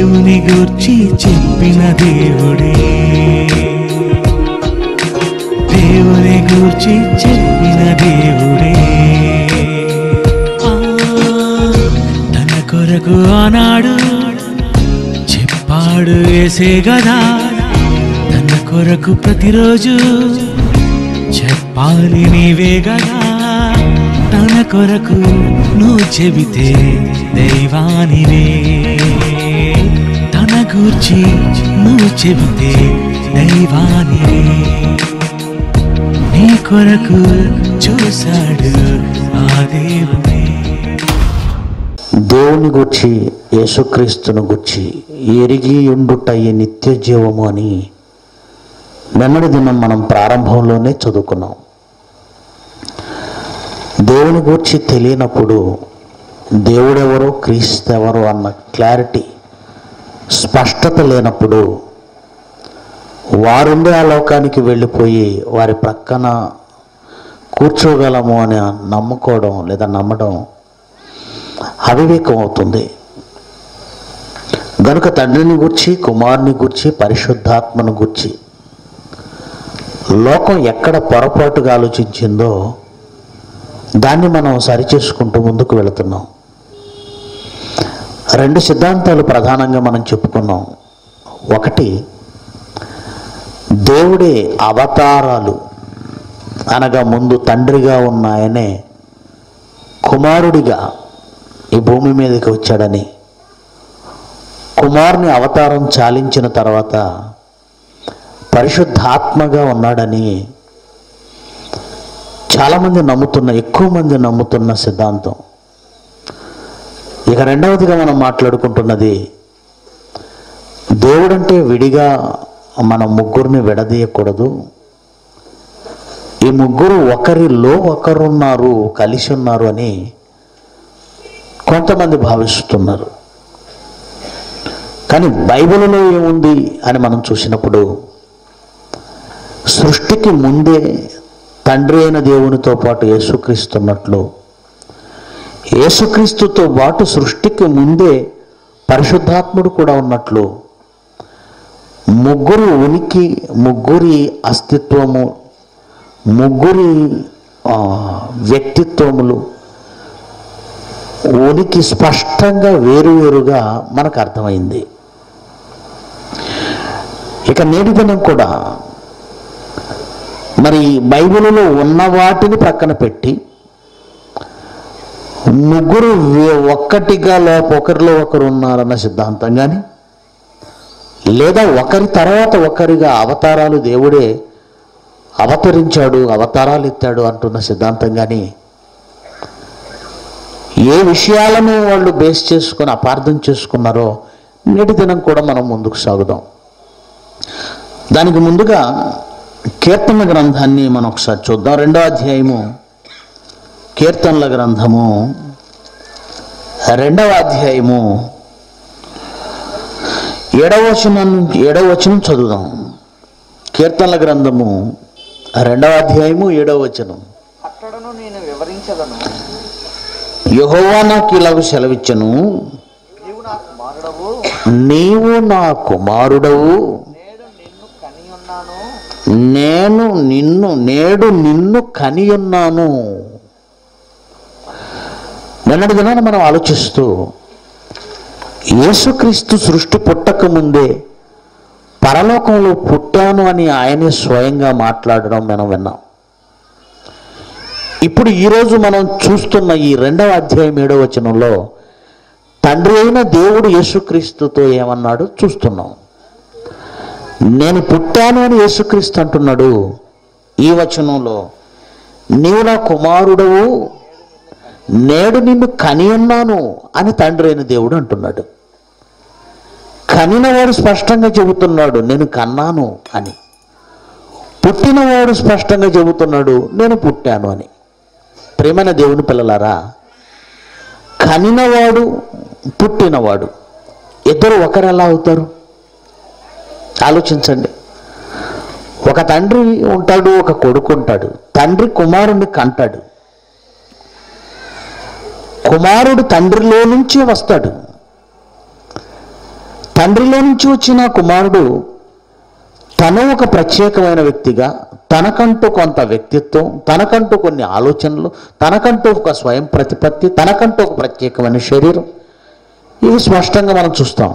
దేవుని గూర్చి చెప్పిన దేవుడే దేవుని గూర్చి చెప్పిన దేవుడే ఆ, తన కొరకు ఆనాడు చెప్పాడు వేసే గదా తన కొరకు ప్రతిరోజు చెప్పాలి నీవే గదా తన కొరకు నువ్వు చెబితే దైవానివే తన గూర్చి నువ్వు చెబితే దైవానివే నీ కొరకు చూశాడు ఆ దేవుడే దేవుని గుర్చి యేసుక్రీస్తును గుర్చి ఎరిగి ఉండుట ఈ నిత్య జీవము అని నిన్నటి దినం మనం ప్రారంభంలోనే చదువుకున్నాం దేవుని గురించి తెలియనప్పుడు దేవుడెవరో క్రీస్తు ఎవరు అన్న క్లారిటీ స్పష్టత లేనప్పుడు వారుండే ఆ లోకానికి వెళ్ళిపోయి వారి ప్రక్కన కూర్చోగలము అని నమ్ముకోవడం లేదా నమ్మడం అవివేకం అవుతుంది గనుక తండ్రిని గుర్చి కుమారుని గుర్చి పరిశుద్ధాత్మను గుర్చి లోకం ఎక్కడ పొరపాటుగా ఆలోచించిందో దాన్ని మనం సరిచేసుకుంటూ ముందుకు వెళుతున్నాం రెండు సిద్ధాంతాలు ప్రధానంగా మనం చెప్పుకున్నాం ఒకటి దేవుడే అవతారాలు అనగా ముందు తండ్రిగా ఉన్న ఆయనే కుమారుడిగా ఈ భూమి మీదకి వచ్చాడని కుమారుని అవతారం చాలించిన తర్వాత పరిశుద్ధాత్మగా ఉన్నాడని చాలామంది నమ్ముతున్న ఎక్కువ మంది నమ్ముతున్న సిద్ధాంతం ఇక రెండవదిగా మనం మాట్లాడుకుంటున్నది దేవుడంటే విడిగా మన ముగ్గురిని విడదీయకూడదు ఈ ముగ్గురు ఒకరిలో ఒకరున్నారు కలిసి ఉన్నారు అని కొంతమంది భావిస్తున్నారు కానీ బైబిల్లో ఏముంది అని మనం చూసినప్పుడు సృష్టికి ముందే తండ్రి అయిన దేవునితో పాటు యేసుక్రీస్తున్నట్లు యేసుక్రీస్తుతో పాటు సృష్టికి ముందే పరిశుద్ధాత్ముడు కూడా ఉన్నట్లు ముగ్గురు ఉనికి ముగ్గురి అస్తిత్వము ముగ్గురి ఆ, వ్యక్తిత్వములు ఉనికి స్పష్టంగా వేరువేరుగా మనకు అర్థమైంది ఇక నేటి దినం కూడా మరి బైబిల్లో ఉన్న వాటిని ప్రక్కన పెట్టి ముగ్గురు వే- ఒక్కటిగా లోప ఒకరిలో ఒకరు ఉన్నారన్న సిద్ధాంతం కానీ లేదా ఒకరి తర్వాత ఒకరిగా అవతారాలు దేవుడే అవతరించాడు అవతారాలు ఎత్తాడు అంటున్న సిద్ధాంతం కానీ ఏ విషయాలను వాళ్ళు బేస్ చేసుకొని అపార్థం చేసుకున్నారో నేటి దినం కూడా మనం ముందుకు సాగుదాం దానికి ముందుగా కీర్తన గ్రంథాన్ని మనం ఒకసారి చూద్దాం రెండో అధ్యాయము కీర్తనల గ్రంథము రెండవ అధ్యాయము ఏడవ వచనం ఏడవ వచనం చదువుదాం కీర్తనల గ్రంథము రెండవ అధ్యాయము ఏడవ వచనం అక్కడను నేను వివరించదను యహోవా నాకు ఇలాగ సెలవిచ్చను నీవు నా కుమారుడవు నీవు నా కుమారుడవు నేడు నిన్ను కని ఉన్నాను నేను నిన్ను నేడు నిన్ను కనియున్నాను నిన్నటి దినాన మనం ఆలోచిస్తూ యేసుక్రీస్తు సృష్టి పుట్టక ముందే పరలోకంలో పుట్టాను అని ఆయనే స్వయంగా మాట్లాడడం మనం విన్నాం ఇప్పుడు ఈరోజు మనం చూస్తున్న ఈ రెండవ అధ్యాయం ఏడవ వచనంలో తండ్రి అయిన దేవుడు యేసుక్రీస్తుతో ఏమన్నాడు చూస్తున్నాం నేను పుట్టాను అని యేసుక్రీస్తు అంటున్నాడు ఈ వచనంలో నీవు నా కుమారుడవు నేడు నిన్ను కని ఉన్నాను అని తండ్రి అయిన దేవుడు అంటున్నాడు కనినవాడు స్పష్టంగా చెబుతున్నాడు నేను కన్నాను అని పుట్టినవాడు స్పష్టంగా చెబుతున్నాడు నేను పుట్టాను అని ప్రేమైన దేవుని పిల్లలారా కనినవాడు పుట్టినవాడు ఇద్దరు ఒకరు ఎలా అవుతారు ఆలోచించండి ఒక తండ్రి ఉంటాడు ఒక కొడుకు ఉంటాడు తండ్రి కుమారుణ్ణి కంటాడు కుమారుడు తండ్రిలో నుంచే వస్తాడు తండ్రిలో నుంచి వచ్చిన కుమారుడు తను ఒక ప్రత్యేకమైన వ్యక్తిగా తనకంటూ కొంత వ్యక్తిత్వం తనకంటూ కొన్ని ఆలోచనలు తనకంటూ ఒక స్వయం ప్రతిపత్తి తనకంటూ ఒక ప్రత్యేకమైన శరీరం ఇవి స్పష్టంగా మనం చూస్తాం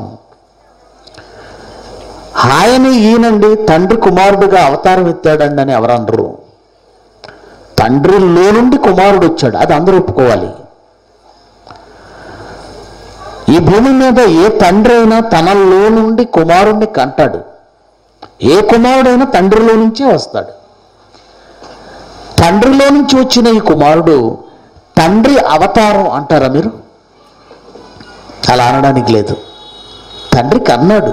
ఆయన ఈయనండి తండ్రి కుమారుడిగా అవతారం ఎత్తాడండి అని ఎవరనరు తండ్రిలో నుండి కుమారుడు వచ్చాడు అది అందరూ ఒప్పుకోవాలి ఈ భూమి మీద ఏ తండ్రి అయినా తనలో నుండి కుమారుణ్ణి కంటాడు ఏ కుమారుడైనా తండ్రిలో నుంచే వస్తాడు తండ్రిలో నుంచి వచ్చిన ఈ కుమారుడు తండ్రి అవతారం అంటారా మీరు అలా అనడానికి లేదు తండ్రి కన్నాడు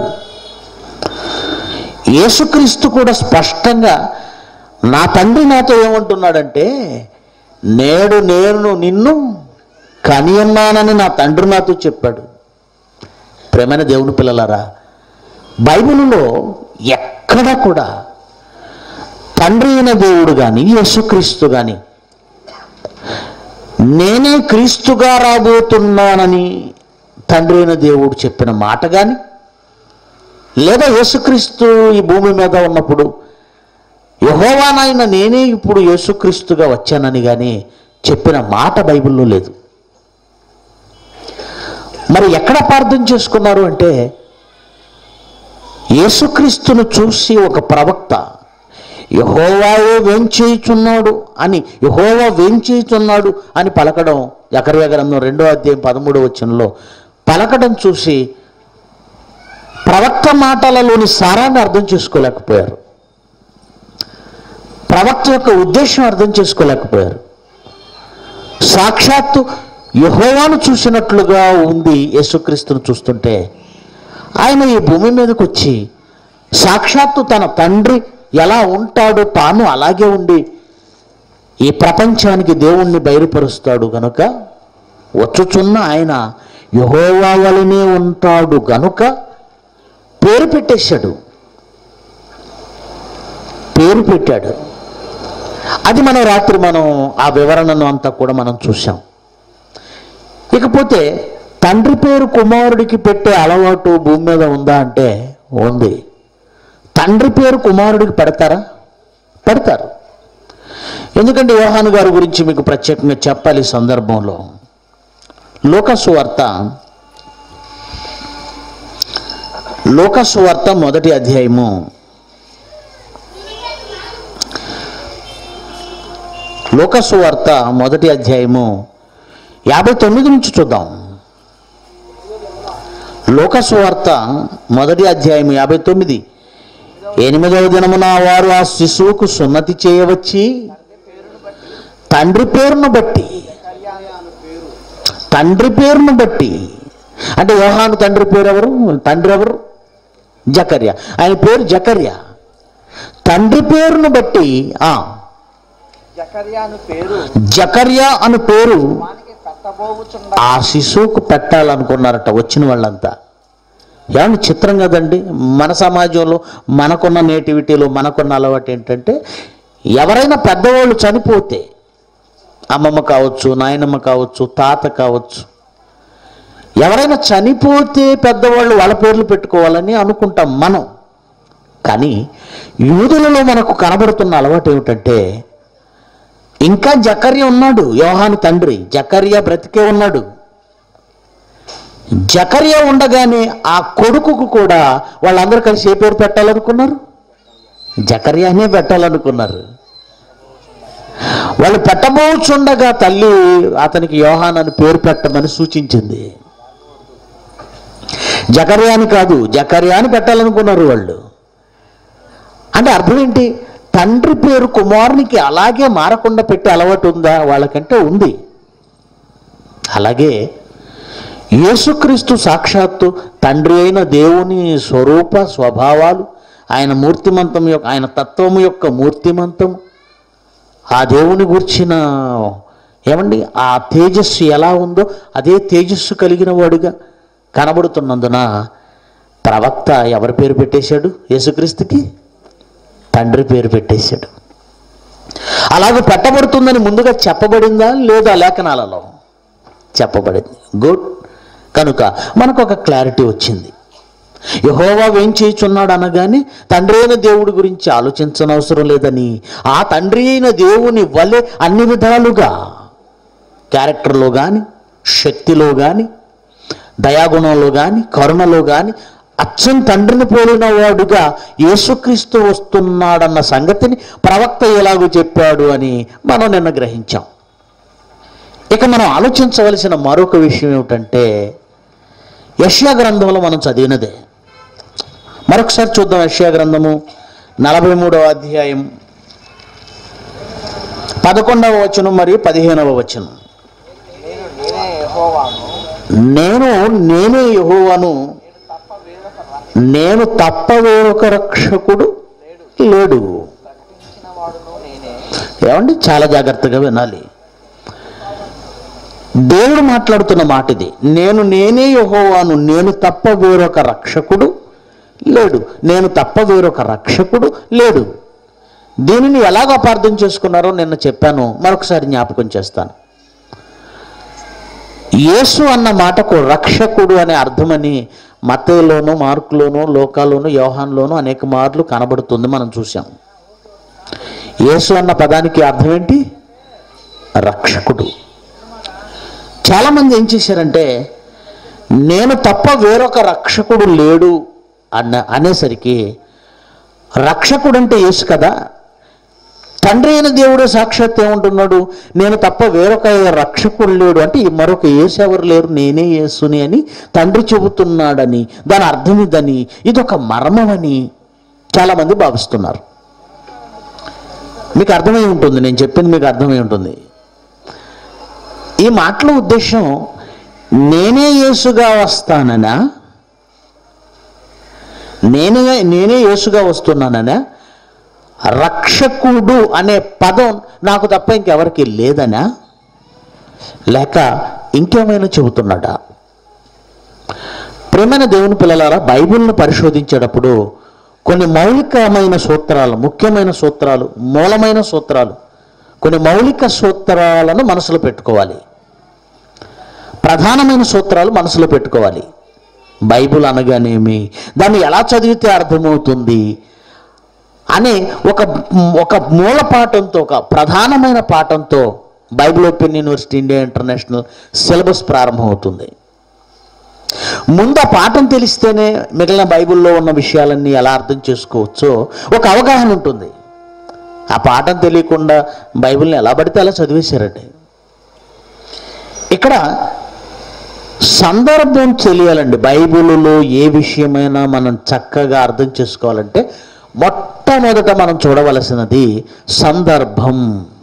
యేసుక్రీస్తు కూడా స్పష్టంగా నా తండ్రి నాతో ఏమంటున్నాడంటే నేడు నేను నిన్ను కనియన్నానని నా తండ్రి నాతో చెప్పాడు ప్రేమైన దేవుని పిల్లలారా బైబిల్లో ఎక్కడ కూడా తండ్రి అయిన దేవుడు కానీ యేసుక్రీస్తు కానీ నేనే క్రీస్తుగా రాబోతున్నానని తండ్రి అయిన దేవుడు చెప్పిన మాట కానీ లేదా యేసుక్రీస్తు ఈ భూమి మీద ఉన్నప్పుడు యహోవానాయన నేనే ఇప్పుడు యేసుక్రీస్తుగా వచ్చానని కానీ చెప్పిన మాట బైబిల్లో లేదు మరి ఎక్కడ ప్రార్థన చేసుకున్నారు అంటే యేసుక్రీస్తును చూసి ఒక ప్రవక్త యహోవాయే వేంచేయుచున్నాడు అని యహోవా వేంచేయుచున్నాడు అని పలకడం ఎకరవ గ్రంథం రెండో అధ్యాయం పదమూడో వచనంలో పలకడం చూసి ప్రవక్త మాటలలోని సారాన్ని అర్థం చేసుకోలేకపోయారు ప్రవక్త యొక్క ఉద్దేశం అర్థం చేసుకోలేకపోయారు సాక్షాత్తు యహోవాను చూసినట్లుగా ఉంది యేసుక్రీస్తును చూస్తుంటే ఆయన ఈ భూమి మీదకి వచ్చి సాక్షాత్తు తన తండ్రి ఎలా ఉంటాడో తాను అలాగే ఉండి ఈ ప్రపంచానికి దేవుణ్ణి బయలుపరుస్తాడు గనుక వచ్చుచున్న ఆయన యహోవా వలనే ఉంటాడు గనుక పేరు పెట్టేశాడు పేరు పెట్టాడు అది మనం రాత్రి మనం ఆ వివరణను అంతా కూడా మనం చూసాం ఇకపోతే తండ్రి పేరు కుమారుడికి పెట్టే అలవాటు భూమి మీద ఉందా అంటే ఉంది తండ్రి పేరు కుమారుడికి పెడతారా పెడతారు ఎందుకంటే యోహాను గారి గురించి మీకు ప్రత్యేకంగా చెప్పాలి ఈ సందర్భంలో లోకసు వార్త లోకసు వార్త మొదటి అధ్యాయము లోకసు వార్త మొదటి అధ్యాయము యాభై తొమ్మిది నుంచి చూద్దాం లోకసు వార్త మొదటి అధ్యాయం యాభై తొమ్మిది ఎనిమిదవ దినమున వారు ఆ శిశువుకు సున్నతి చేయవచ్చి తండ్రి పేరును బట్టి తండ్రి పేరును బట్టి అంటే యోహాను తండ్రి పేరు ఎవరు తండ్రి ఎవరు జకర్య ఆయన పేరు జకర్య తండ్రి పేరును బట్టి ఆ జకర్యాను పేరు జకర్య అను పేరు వానికి పెట్టబోవుచుండ ఆ శిశువుకు పెట్టాలనుకున్నారట వచ్చిన వాళ్ళంతా ఏమన్నా చిత్రం కదండి మన సమాజంలో మనకున్న నేటివిటీలో మనకున్న అలవాటు ఏంటంటే ఎవరైనా పెద్దవాళ్ళు చనిపోతే అమ్మమ్మ కావచ్చు నాయనమ్మ కావచ్చు తాత కావచ్చు ఎవరైనా చనిపోతే పెద్దవాళ్ళు వాళ్ళ పేర్లు పెట్టుకోవాలని అనుకుంటాం మనం కానీ యూదులలో మనకు కనబడుతున్న అలవాటు ఏమిటంటే ఇంకా జకర్య ఉన్నాడు యోహాను తండ్రి జకర్య బ్రతికే ఉన్నాడు జకర్య ఉండగానే ఆ కొడుకుకు కూడా వాళ్ళందరూ కలిసి ఏ పేరు పెట్టాలనుకున్నారు జకర్యానే పెట్టాలనుకున్నారు వాళ్ళు పెట్టబోచుండగా తల్లి అతనికి యోహాన్ అని పేరు పెట్టమని సూచించింది జకర్యాని కాదు జకర్యాని పెట్టాలనుకున్నారు వాళ్ళు అంటే అర్థం ఏంటి తండ్రి పేరు కుమారునికి అలాగే మారకుండా పెట్టే అలవాటు ఉందా వాళ్ళకంటే ఉంది అలాగే యేసుక్రీస్తు సాక్షాత్తు తండ్రి అయిన దేవుని స్వరూప స్వభావాలు ఆయన మూర్తిమంతం యొక్క ఆయన తత్వము యొక్క మూర్తిమంతం ఆ దేవుని గూర్చిన ఏమండి ఆ తేజస్సు ఎలా ఉందో అదే తేజస్సు కలిగిన వాడుగా కనబడుతున్నందున ప్రవక్త ఎవరి పేరు పెట్టేశాడు యేసుక్రీస్తుకి తండ్రి పేరు పెట్టేశాడు అలాగే పెట్టబడుతుందని ముందుగా చెప్పబడిందా లేదా లేఖనాలలో చెప్పబడింది గుడ్ కనుక మనకు ఒక క్లారిటీ వచ్చింది యహోవా ఏం చేయుచున్నాడు అనగానే తండ్రి అయిన దేవుడి గురించి ఆలోచించనవసరం లేదని ఆ తండ్రి అయిన దేవుని వలె అన్ని విధాలుగా క్యారెక్టర్లో కానీ శక్తిలో కానీ దయాగుణంలో కానీ కరుణలో కానీ అచ్చం తండ్రిని పోలిన వాడుగా యేసుక్రీస్తు వస్తున్నాడన్న సంగతిని ప్రవక్త ఎలాగో చెప్పాడు అని మనం నిన్న గ్రహించాం ఇక మనం ఆలోచించవలసిన మరొక విషయం ఏమిటంటే యష్యా గ్రంథంలో మనం చదివినదే మరొకసారి చూద్దాం యష్యా గ్రంథము నలభై మూడవ అధ్యాయం పదకొండవ వచనం మరియు పదిహేనవ వచనం నేను నేనే యెహోవాను నేను నేనే యెహోవాను తప్ప వేరొక రక్ష నేను తప్ప వేరొక రక్షకుడు లేడు ప్రకటించిన వాడును నేనే ఏమండి చాలా జాగ్రత్తగా వినాలి దేవుడు మాట్లాడుతున్న మాట ఇది నేను నేనే యెహోవాను నేను తప్ప వేరొక రక్షకుడు లేడు నేను తప్ప వేరొక రక్షకుడు లేడు దీనిని ఎలాగ అపార్థం చేసుకున్నారో నిన్న చెప్పాను మరొకసారి జ్ఞాపకం చేస్తాను యేసు అన్న మాటకు రక్షకుడు అనే అర్థమని మత్తయిలోను మార్కులోను లోకాలోను యోహాన్లోను అనేక మార్లు కనబడుతుంది మనం చూసాం యేసు అన్న పదానికి అర్థం ఏంటి రక్షకుడు చాలామంది ఏం చేశారంటే నేను తప్ప వేరొక రక్షకుడు లేడు అన్న అనేసరికి రక్షకుడు అంటే యేసు కదా తండ్రి అయిన దేవుడు సాక్షాత్ ఏమంటున్నాడు నేను తప్ప వేరొక రక్షకుడు లేడు అంటే ఈ మరొక యేసు ఎవరు లేరు నేనే యేసుని అని తండ్రి చెబుతున్నాడని దాని అర్థం ఇదని ఇది ఒక మర్మమని చాలామంది భావిస్తున్నారు మీకు అర్థమై ఉంటుంది నేను చెప్పింది మీకు అర్థమై ఉంటుంది ఈ మాటల ఉద్దేశం నేనే యేసుగా వస్తాననా నేనే నేనే యేసుగా వస్తున్నాననా రక్షకుడు అనే పదం నాకు తప్ప ఇంకెవరికి లేదనా లేక ఇంకేమైనా చెబుతున్నాడా ప్రేమైన దేవుని పిల్లలారా బైబిల్ను పరిశోధించేటప్పుడు కొన్ని మౌలికమైన సూత్రాలు ముఖ్యమైన సూత్రాలు మూలమైన సూత్రాలు కొన్ని మౌలిక సూత్రాలను మనసులో పెట్టుకోవాలి ప్రధానమైన సూత్రాలు మనసులో పెట్టుకోవాలి బైబిల్ అనగానేమి దాన్ని ఎలా చదివితే అర్థమవుతుంది అనే ఒక ఒక మూల పాఠంతో ఒక ప్రధానమైన పాఠంతో Bible open university India international syllabus ప్రారంభమవుతుంది ముందు ఆ పాఠం తెలిస్తేనే మిగిలిన బైబిల్లో ఉన్న విషయాలన్నీ ఎలా అర్థం చేసుకోవచ్చో ఒక అవగాహన ఉంటుంది ఆ పాఠం తెలియకుండా బైబిల్ని ఎలా పడితే అలా చదివేశారండి ఇక్కడ సందర్భం తెలియాలండి బైబిల్లో ఏ విషయమైనా మనం చక్కగా అర్థం చేసుకోవాలంటే మొట్టమొదట మనం చూడవలసినది సందర్భం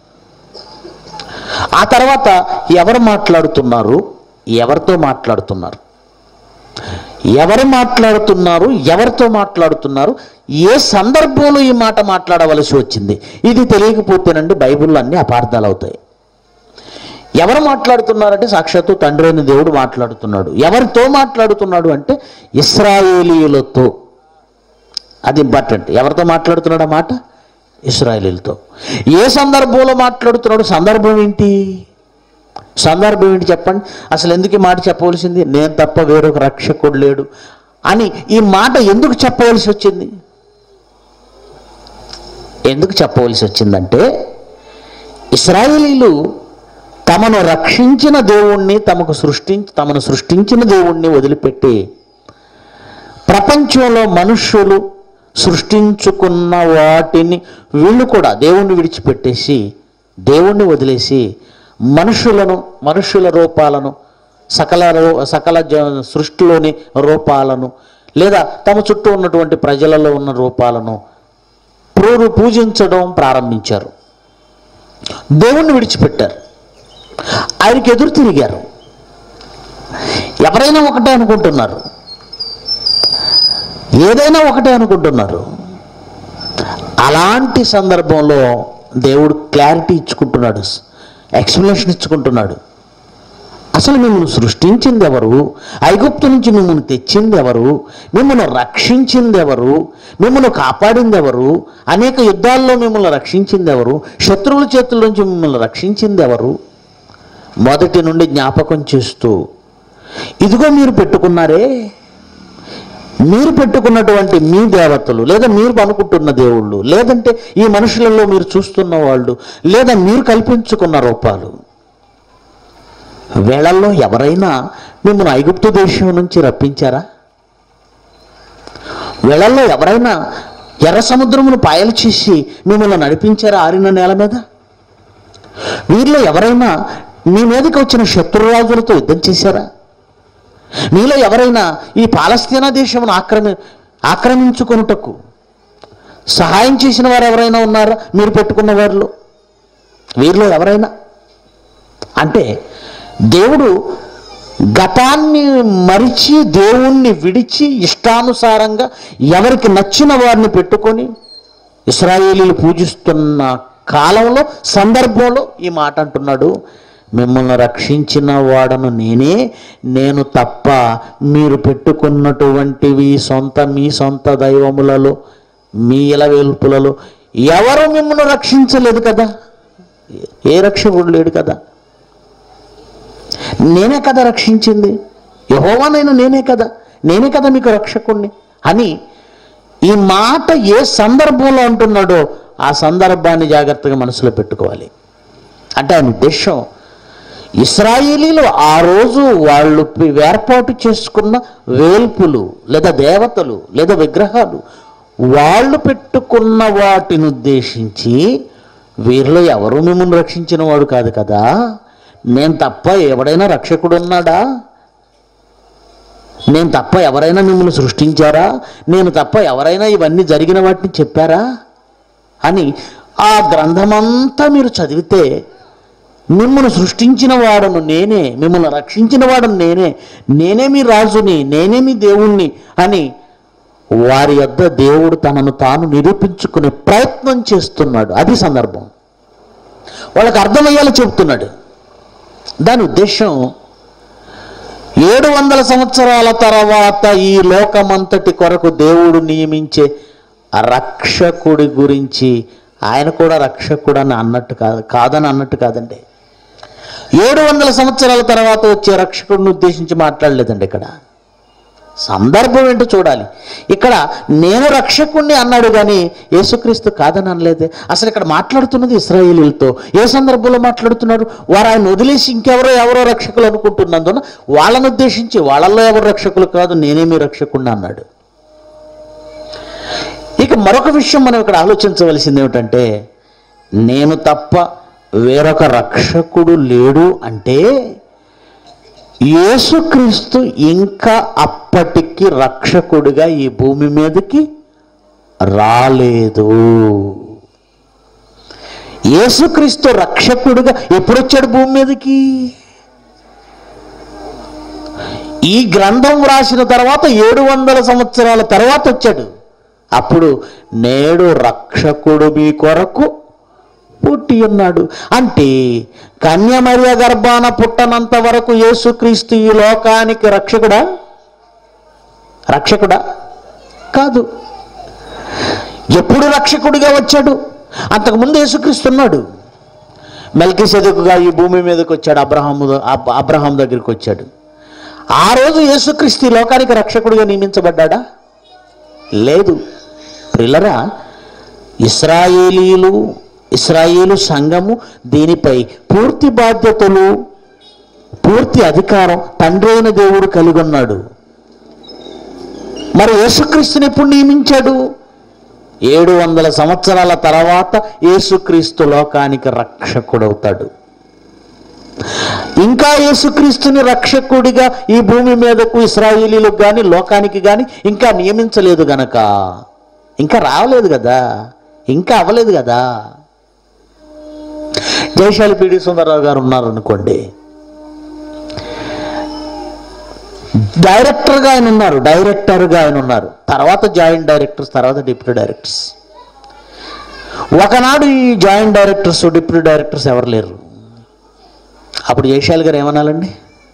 ఆ తర్వాత ఎవరు మాట్లాడుతున్నారు ఎవరితో మాట్లాడుతున్నారు ఎవరు మాట్లాడుతున్నారు ఎవరితో మాట్లాడుతున్నారు ఏ సందర్భంలో ఈ మాట మాట్లాడవలసి వచ్చింది ఇది తెలియకపోతేనండి బైబిల్లో అన్ని అపార్థాలు అవుతాయి ఎవరు మాట్లాడుతున్నారంటే సాక్షాత్తు తండ్రి అయిన దేవుడు మాట్లాడుతున్నాడు ఎవరితో మాట్లాడుతున్నాడు అంటే ఇస్రాయేలీలతో అది ఇంపార్టెంట్ ఎవరితో మాట్లాడుతున్నాడు ఆ మాట ఇస్రాయేలీలతో ఏ సందర్భంలో మాట్లాడుతున్నాడు సందర్భం ఏంటి సందర్భం ఏంటి చెప్పండి అసలు ఎందుకు ఈ మాట చెప్పవలసింది నేను తప్ప వేరొక రక్షకుడు లేడు అని ఈ మాట ఎందుకు చెప్పవలసి వచ్చింది ఎందుకు చెప్పవలసి వచ్చిందంటే ఇస్రాయేలీలు తమను రక్షించిన దేవుణ్ణి తమకు సృష్టించి తమను సృష్టించిన దేవుణ్ణి వదిలిపెట్టి ప్రపంచంలో మనుష్యులు సృష్టించుకున్న వాటిని వీళ్ళు కూడా దేవుణ్ణి విడిచిపెట్టేసి దేవుణ్ణి వదిలేసి మనుషులను మనుషుల రూపాలను సకల రూ- సకల జ- సృష్టిలోని రూపాలను లేదా తమ చుట్టూ ఉన్నటువంటి ప్రజలలో ఉన్న రూపాలను పూరు పూజించడం ప్రారంభించారు దేవుణ్ణి విడిచిపెట్టారు ఆయనకి ఎదురు తిరిగారు ఎవరైనా ఒకటే అనుకుంటున్నారు ఏదైనా ఒకటే అనుకుంటున్నారు అలాంటి సందర్భంలో దేవుడు క్లారిటీ ఇచ్చుకుంటున్నాడు ఎక్స్ప్లెనేషన్ ఇచ్చుకుంటున్నాడు అసలు మిమ్మల్ని సృష్టించింది ఎవరు ఐగుప్తు నుంచి మిమ్మల్ని తెచ్చింది ఎవరు మిమ్మల్ని రక్షించింది ఎవరు మిమ్మల్ని కాపాడింది ఎవరు అనేక యుద్ధాల్లో మిమ్మల్ని రక్షించింది ఎవరు శత్రువుల చేతుల నుంచి మిమ్మల్ని రక్షించింది ఎవరు మొదటి నుండి జ్ఞాపకం చేస్తూ ఇదిగో మీరు పెట్టుకున్నారే మీరు పెట్టుకున్నటువంటి మీ దేవతలు లేదా మీరు అనుకుంటున్న దేవుళ్ళు లేదంటే ఈ మనుషులలో మీరు చూస్తున్న వాళ్ళు లేదా మీరు కల్పించుకున్న రూపాలు వేళల్లో ఎవరైనా మిమ్మల్ని ఐగుప్తు దేశం నుంచి రప్పించారా వేళల్లో ఎవరైనా ఎర్ర సముద్రమును పాయలు చేసి మిమ్మల్ని నడిపించారా ఆరిన నేల మీద వీరిలో ఎవరైనా మీ మీదకి వచ్చిన శత్రురాజులతో యుద్ధం చేశారా మీలో ఎవరైనా ఈ పాలస్తీనా దేశమును ఆక్రమి ఆక్రమించుకొనుటకు సహాయం చేసిన వారు ఎవరైనా ఉన్నారా మీరు పెట్టుకున్న వారిలో వీరిలో ఎవరైనా అంటే దేవుడు గతాన్ని మరిచి దేవుణ్ణి విడిచి ఇష్టానుసారంగా ఎవరికి నచ్చిన వారిని పెట్టుకొని ఇస్రాయేలీలు పూజిస్తున్న కాలంలో సందర్భంలో ఈ మాట అంటున్నాడు మిమ్మల్ని రక్షించిన వాడను నేనే నేను తప్ప మీరు పెట్టుకున్నటువంటివి సొంత మీ సొంత దైవములలో మీ ఇలవేల్పులలో ఎవరు మిమ్మల్ని రక్షించలేదు కదా ఏ రక్షకుడు లేడు కదా నేనే కదా రక్షించింది యహోవానైనా నేనే కదా నేనే కదా మీకు రక్షకుణ్ణి అని ఈ మాట ఏ సందర్భంలో అంటున్నాడో ఆ సందర్భాన్ని జాగ్రత్తగా మనసులో పెట్టుకోవాలి అంటే ఆయన ఉద్దేశం ఇస్రాయేలీలు ఆ రోజు వాళ్ళు పి- ఏర్పాటు చేసుకున్న వేల్పులు లేదా దేవతలు లేదా విగ్రహాలు వాళ్ళు పెట్టుకున్న వాటిని ఉద్దేశించి వీరిలో ఎవరు మిమ్మల్ని రక్షించిన వాడు కాదు కదా నేను తప్ప ఎవడైనా రక్షకుడు ఉన్నాడా నేను తప్ప ఎవరైనా మిమ్మల్ని సృష్టించారా నేను తప్ప ఎవరైనా ఇవన్నీ జరిగిన వాటిని చెప్పారా అని ఆ గ్రంథమంతా మీరు చదివితే మిమ్మల్ని సృష్టించిన వాడను నేనే మిమ్మల్ని రక్షించిన వాడను నేనే నేనే మీ రాజుని నేనే మీ దేవుణ్ణి అని వారి యొద్ద దేవుడు తనను తాను నిరూపించుకునే ప్రయత్నం చేస్తున్నాడు అది సందర్భం వాళ్ళకి అర్థమయ్యేలా చెబుతున్నాడు దాని ఉద్దేశం ఏడు వందల సంవత్సరాల తర్వాత ఈ లోకమంతటి కొరకు దేవుడు నియమించే ఆ రక్షకుడి గురించి ఆయన కూడా రక్షకుడు అని అన్నట్టు కాదు కాదని అన్నట్టు కాదండి ఏడు వందల సంవత్సరాల తర్వాత వచ్చే రక్షకుడిని ఉద్దేశించి మాట్లాడలేదండి ఇక్కడ సందర్భం ఏంటో చూడాలి ఇక్కడ నేను రక్షకుణ్ణి అన్నాడు కానీ యేసుక్రీస్తు కాదని అనలేదే అసలు ఇక్కడ మాట్లాడుతున్నది ఇస్రాయేలీలతో ఏ సందర్భంలో మాట్లాడుతున్నాడు వారు ఆయన వదిలేసి ఇంకెవరో ఎవరో రక్షకులు అనుకుంటున్నందున వాళ్ళను ఉద్దేశించి వాళ్ళల్లో ఎవరు రక్షకులు కాదు నేనే మీ రక్షకుణ్ణి అన్నాడు ఇక మరొక విషయం మనం ఇక్కడ ఆలోచించవలసింది ఏమిటంటే నేను తప్ప వేరొక రక్షకుడు లేడు అంటే యేసుక్రీస్తు ఇంకా అప్పటికి రక్షకుడిగా ఈ భూమి మీదకి రాలేదు యేసుక్రీస్తు రక్షకుడిగా ఎప్పుడు వచ్చాడు భూమి మీదకి ఈ గ్రంథం వ్రాసిన తర్వాత ఏడు వందల సంవత్సరాల తర్వాత వచ్చాడు అప్పుడు నేడు రక్షకుడు మీ కొరకు పుట్టి ఉన్నాడు అంటే కన్యమర్య గర్భాన పుట్టనంత వరకు యేసుక్రీస్తు ఈ లోకానికి రక్షకుడా రక్షకుడా కాదు ఎప్పుడు రక్షకుడిగా వచ్చాడు అంతకుముందు యేసుక్రీస్తు ఉన్నాడు మెల్కి సెదుకుగా ఈ భూమి మీదకి వచ్చాడు అబ్రహాము అబ్- అబ్రహాం దగ్గరికి వచ్చాడు ఆ రోజు యేసుక్రీస్తు ఈ లోకానికి రక్షకుడిగా నియమించబడ్డాడా లేదు పిల్లరా ఇస్రాయేలీలు ఇస్రాయేలు సంఘము దీనిపై పూర్తి బాధ్యతలు పూర్తి అధికారం తండ్రి అయిన దేవుడు కలిగి ఉన్నాడు మరి యేసుక్రీస్తుని ఎప్పుడు నియమించాడు ఏడు వందల సంవత్సరాల తర్వాత యేసుక్రీస్తు లోకానికి రక్షకుడవుతాడు ఇంకా యేసుక్రీస్తుని రక్షకుడిగా ఈ భూమి మీదకు ఇస్రాయేలీలకు కానీ లోకానికి కానీ ఇంకా నియమించలేదు గనక ఇంకా రావలేదు కదా ఇంకా అవ్వలేదు కదా జయశాలి పిడి సుందరరావు గారు ఉన్నారనుకోండి డైరెక్టర్గా ఆయన ఉన్నారు డైరెక్టర్గా ఆయన ఉన్నారు తర్వాత జాయింట్ డైరెక్టర్స్ తర్వాత డిప్యూటీ డైరెక్టర్స్ ఒకనాడు ఈ జాయింట్ డైరెక్టర్స్ డిప్యూటీ డైరెక్టర్స్ ఎవరు లేరు అప్పుడు జయశాలి గారు ఏమనాలండి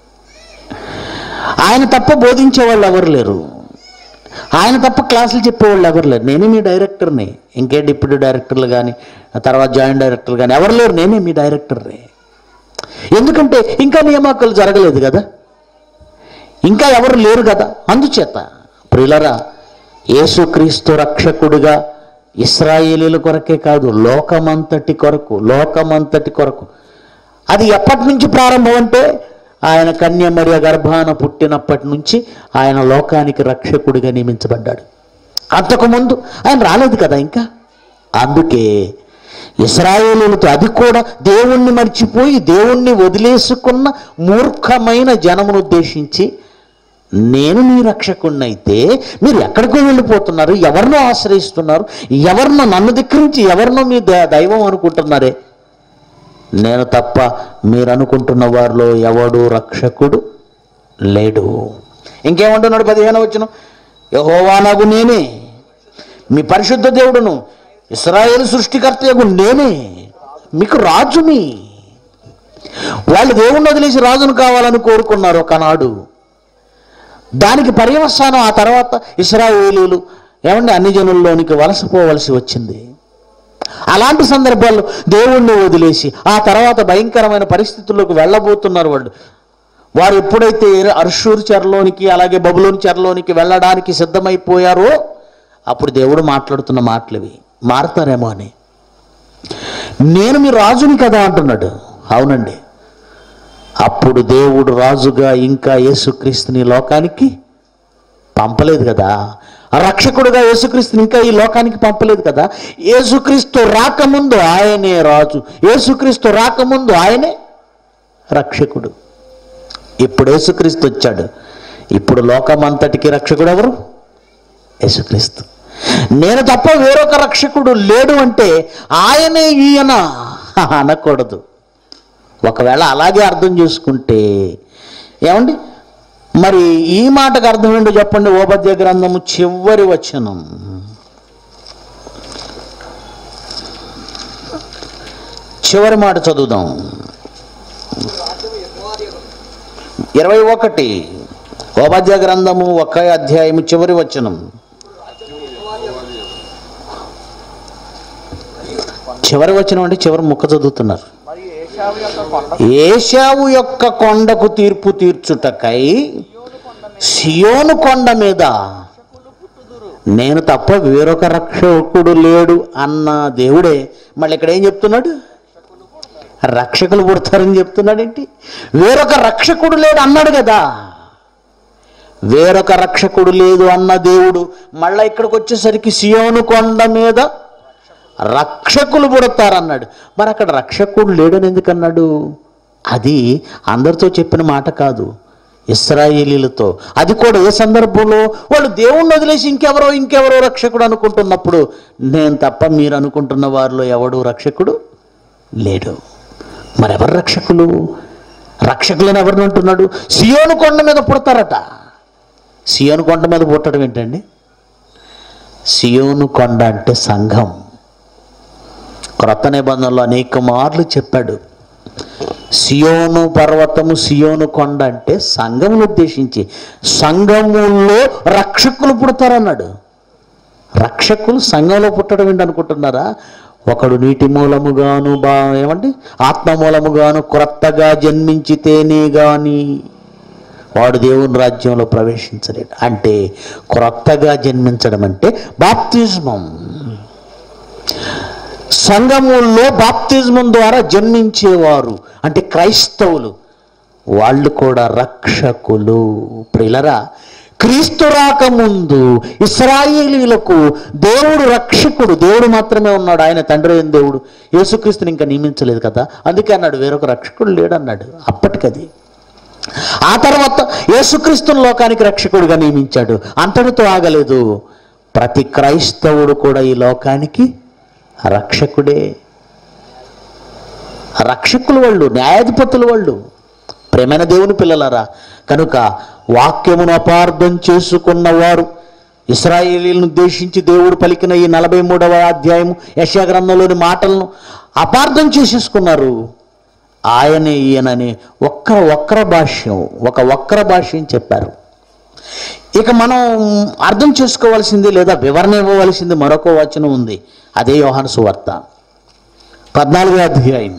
ఆయన తప్ప బోధించే వాళ్ళు ఎవరు లేరు ఆయన తప్ప క్లాసులు చెప్పేవాళ్ళు ఎవరు లేరు నేనే మీ డైరెక్టర్ని ఇంకే డిప్యూటీ డైరెక్టర్లు కానీ తర్వాత జాయింట్ డైరెక్టర్లు కానీ ఎవరు లేరు నేనే మీ డైరెక్టర్ని ఎందుకంటే ఇంకా నియామకాలు జరగలేదు కదా ఇంకా ఎవరు లేరు కదా అందుచేత ప్రిలరా యేసుక్రీస్తు రక్షకుడిగా ఇస్రాయేలీల కొరకే కాదు లోకమంతటి కొరకు లోకమంతటి కొరకు అది ఎప్పటి నుంచి ప్రారంభం అంటే ఆయన కన్యమర్య గర్భాన పుట్టినప్పటి నుంచి ఆయన లోకానికి రక్షకుడిగా నియమించబడ్డాడు అంతకుముందు ఆయన రాలేదు కదా ఇంకా అందుకే ఇస్రాయేలులతో అది కూడా దేవుణ్ణి మర్చిపోయి దేవుణ్ణి వదిలేసుకున్న మూర్ఖమైన జనమును ఉద్దేశించి నేను మీ రక్షకుణ్ణైతే మీరు ఎక్కడికో వెళ్ళిపోతున్నారు ఎవరినో ఆశ్రయిస్తున్నారు ఎవరినో నన్ను ధిక్కరించి ఎవరినో మీ ద- దైవం అనుకుంటున్నారే నేను తప్ప మీరు అనుకుంటున్న వారిలో ఎవడు రక్షకుడు లేడు ఇంకేమంటున్నాడు పదిహేను వచ్చిన యహోవానగు నేనే మీ పరిశుద్ధ దేవుడును ఇస్రాయేల్ సృష్టికర్తయగు నేనే మీకు రాజుని వాళ్ళు దేవుణ్ణి వదిలేసి రాజును కావాలని కోరుకున్నారు ఒకనాడు దానికి పర్యవసానం ఆ తర్వాత ఇస్రాయేలీలు ఏమంటే అన్ని జనుల్లోనికి వలసపోవలసి వచ్చింది అలాంటి సందర్భాల్లో దేవుణ్ణి వదిలేసి ఆ తర్వాత భయంకరమైన పరిస్థితుల్లోకి వెళ్ళబోతున్నారు వాళ్ళు వారు ఎప్పుడైతే అర్షూర్ చెరలోనికి అలాగే బబులోని చెరలోనికి వెళ్ళడానికి సిద్ధమైపోయారో అప్పుడు దేవుడు మాట్లాడుతున్న మాటలు ఇవి మారతారేమో అని నేను మీ రాజుని కదా అంటున్నాడు అవునండి అప్పుడు దేవుడు రాజుగా ఇంకా యేసుక్రీస్తుని ఈ లోకానికి పంపలేదు కదా రక్షకుడుగా యేసుక్రీస్తుని ఇంకా ఈ లోకానికి పంపలేదు కదా యేసుక్రీస్తు రాకముందు ఆయనే రాజు యేసుక్రీస్తు రాకముందు ఆయనే రక్షకుడు ఇప్పుడు యేసుక్రీస్తు వచ్చాడు ఇప్పుడు లోకమంతటికి రక్షకుడు ఎవరు యేసుక్రీస్తు నేను తప్ప వేరొక రక్షకుడు లేడు అంటే ఆయనే ఈయన అనకూడదు ఒకవేళ అలాగే అర్థం చేసుకుంటే ఏమండి మరి ఈ మాటకు అర్థం ఏంటో చెప్పండి ఓపద్య గ్రంథము చివరి వచనం చివరి మాట చదువుదాం ఇరవై ఒకటి ఓపద్య గ్రంథము ఒక అధ్యాయము చివరి వచనం చివరి వచనం అంటే చివరి ముక్క చదువుతున్నారు మరియు ఏషావు యొక్క కొండ ఏషావు యొక్క కొండకు తీర్పు తీర్చుటకై సియోను కొండ మీద నేను తప్ప వేరొక రక్షకుడు లేడు అన్న దేవుడే మళ్ళీ ఇక్కడ ఏం చెప్తున్నాడు రక్షకులు పుడతారని చెప్తున్నాడేంటి వేరొక రక్షకుడు లేడు అన్నాడు కదా వేరొక రక్షకుడు లేదు అన్న దేవుడు మళ్ళీ ఇక్కడికి వచ్చేసరికి సియోను కొండ మీద రక్షకులు పుడతారన్నాడు మరి అక్కడ రక్షకుడు లేడని ఎందుకన్నాడు అది అందరితో చెప్పిన మాట కాదు ఇస్రాయేలీలతో అది కూడా ఏ సందర్భంలో వాళ్ళు దేవుణ్ణి వదిలేసి ఇంకెవరో ఇంకెవరో రక్షకుడు అనుకుంటున్నప్పుడు నేను తప్ప మీరు అనుకుంటున్న వారిలో ఎవడు రక్షకుడు లేడు మరెవరు రక్షకులు రక్షకులని ఎవరిని అంటున్నాడు సియోను కొండ మీద పుడతారట సియోను కొండ మీద పుట్టడం ఏంటండి సియోను కొండ అంటే సంఘం క్రొత్త నిబంధనలో అనేక మార్లు చెప్పాడు సియోను పర్వతము సియోను కొండ అంటే సంఘమును ఉద్దేశించి సంఘములో రక్షకులు పుడతారన్నాడు రక్షకులు సంఘంలో పుట్టడం ఏంటి అనుకుంటున్నారా ఒకడు నీటి మూలముగాను బా ఏమండి ఆత్మ మూలముగాను క్రొత్తగా జన్మించితేనే గాని వాడు దేవుని రాజ్యంలో ప్రవేశించలేడు అంటే క్రొత్తగా జన్మించడం అంటే బాప్తిజమం సంఘముల్లో బాప్తిజమం ద్వారా జన్మించేవారు అంటే క్రైస్తవులు వాళ్ళు కూడా రక్షకులు ప్రిలరా క్రీస్తు రాకముందు ఇస్రాయేలీలకు దేవుడు రక్షకుడు దేవుడు మాత్రమే ఉన్నాడు ఆయన తండ్రి అయిన దేవుడు యేసుక్రీస్తుని ఇంకా నియమించలేదు కదా అందుకే అన్నాడు వేరొక రక్షకుడు లేడన్నాడు అప్పటికది ఆ తర్వాత యేసుక్రీస్తుని లోకానికి రక్షకుడిగా నియమించాడు అంతటితో ఆగలేదు ప్రతి క్రైస్తవుడు కూడా ఈ లోకానికి రక్షకుడే రక్షకులు వాళ్ళు న్యాయాధిపతులు వాళ్ళు ప్రేమైన దేవుని పిల్లలారా కనుక వాక్యమును అపార్థం చేసుకున్న వారు ఇస్రాయేలీలను ఉద్దేశించి దేవుడు పలికిన ఈ నలభై మూడవ అధ్యాయం యశా గ్రంథంలోని మాటలను అపార్థం చేసేసుకున్నారు ఆయనే ఈయనని ఒక్క వక్ర భాష్యం ఒక వక్ర భాష్యం చెప్పారు ఇక మనం అర్థం చేసుకోవాల్సింది లేదా వివరణ ఇవ్వవలసింది మరొక వచనం ఉంది అదే యోహాను సువార్త పద్నాలుగో అధ్యాయం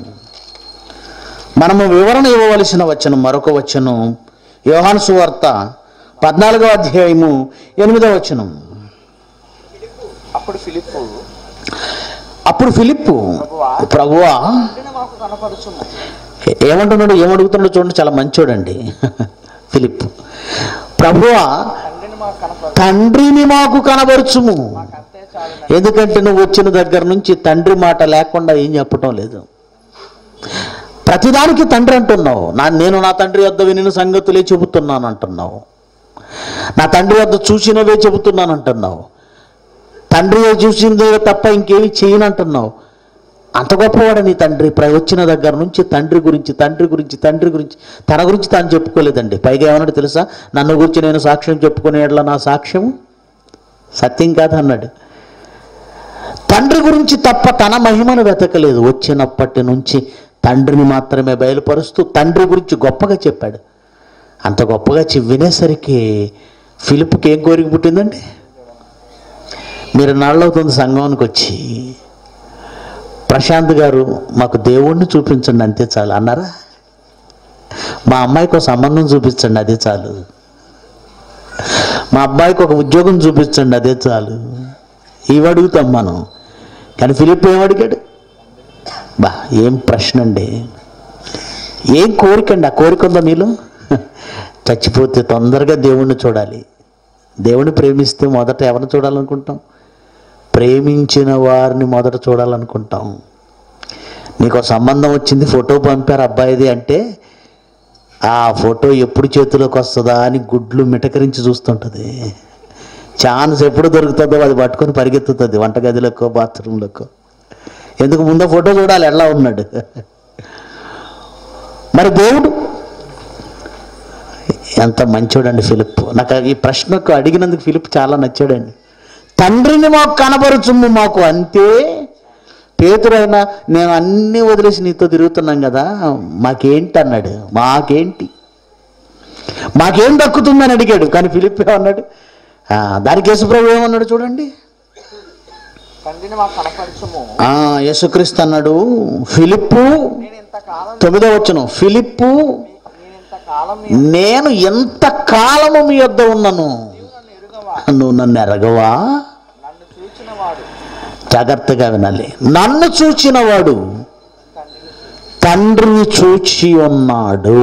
మనము వివరణ ఇవ్వవలసిన వచనం మరొక వచనం యోహాను సువార్త పద్నాలుగో అధ్యాయము ఎనిమిదో వచనం అప్పుడు ఫిలిప్పు అప్పుడు ఫిలిప్పు ప్రభువా తండ్రిని మాకు కనపరచుము ఏమంటున్నాడు ఏమడుగుతున్నాడు చూడండి చాలా మంచోడండి ఫిలిప్ ప్రభువా తండ్రిని మాకు కనపరచు తండ్రిని మాకు కనబరుచుము అంతే చాలు ఎందుకంటే నువ్వు వచ్చిన దగ్గర నుంచి తండ్రి మాట లేకుండా ఏం చెప్పటం లేదు ప్రతిదానికి తండ్రి అంటున్నావు నా నేను నా తండ్రి వద్ద వినిన సంగతులే చెబుతున్నాను అంటున్నావు నా తండ్రి వద్ద చూసినవే చెబుతున్నాను అంటున్నావు తండ్రి చూసిందే తప్ప ఇంకేమి చేయను అంటున్నావు అంత గొప్పవాడు నీ తండ్రి ప్ర- వచ్చిన దగ్గర నుంచి తండ్రి గురించి తండ్రి గురించి తండ్రి గురించి తన గురించి తాను చెప్పుకోలేదండి పైగా ఏమన్నాడు తెలుసా నన్ను గురించి నేను సాక్ష్యం చెప్పుకునేట్లా నా సాక్ష్యం సత్యం కాదు అన్నాడు తండ్రి గురించి తప్ప తన మహిమను వెతకలేదు వచ్చినప్పటి నుంచి తండ్రిని మాత్రమే బయలుపరుస్తూ తండ్రి గురించి గొప్పగా చెప్పాడు అంత గొప్పగా చె- వినేసరికి ఫిలిప్కి ఏం కోరిక పుట్టిందండి మీరు నాళ్ళవుతుంది సంఘానికి వచ్చి ప్రశాంత్ గారు మాకు దేవుణ్ణి చూపించండి అంతే చాలు అన్నారా మా అమ్మాయికి ఒక సంబంధం చూపించండి అదే చాలు మా అబ్బాయికి ఒక ఉద్యోగం చూపించండి అదే చాలు ఇవి అడుగుతాం మనం కానీ ఫిలిప్ ఏం అడిగాడు బా ఏం ప్రశ్న అండి ఏం కోరిక అండి ఆ కోరిక ఉందా మీలో చచ్చిపోతే తొందరగా దేవుణ్ణి చూడాలి దేవుణ్ణి ప్రేమిస్తే మొదట ఎవరిని చూడాలనుకుంటాం ప్రేమించిన వారిని మొదట చూడాలనుకుంటాం నీకు ఒక సంబంధం వచ్చింది ఫోటో పంపారు అబ్బాయిది అంటే ఆ ఫోటో ఎప్పుడు చేతిలోకి వస్తుందా అని గుడ్లు మిటకరించి చూస్తుంటుంది ఛాన్స్ ఎప్పుడు దొరుకుతుందో అది పట్టుకొని పరిగెత్తుతుంది వంటగదిలోకో బాత్రూంలోకో ఎందుకు ముందో ఫోటో చూడాలి ఎలా ఉన్నాడు మరి దేవుడు ఎంత మంచోడండి ఫిలిప్ నాకు ఈ ప్రశ్నకు అడిగినందుకు ఫిలిప్ చాలా నచ్చాడండి తండ్రిని మాకు కనబరుచుము మాకు అంతే పేతురైనా నేను అన్నీ వదిలేసి నీతో తిరుగుతున్నాం కదా మాకేంటి అన్నాడు మాకేంటి మాకేం దక్కుతుందని అడిగాడు కానీ ఫిలిప్ ఏమన్నాడు "ఆ, దానికి యేసుప్రభు ఏమన్నాడు చూడండి తండ్రిని మాకు కనపరచుము ఆ, యేసుక్రీస్తు అన్నాడు ఫిలిప్పు నేను ఇంతకాలం తొమ్మిదో వచ్చును ఫిలిప్పు నేను ఇంతకాలం నీ నేను ఎంత కాలము మీ వద్ద ఉన్నాను నన్ను ఎరుగవా నువ్వు నన్ను ఎరగవా నన్ను చూచిన వాడు జాగ్రత్తగా వినాలి నన్ను చూచినవాడు తండ్రిని తండ్రిని చూచి ఉన్నాడు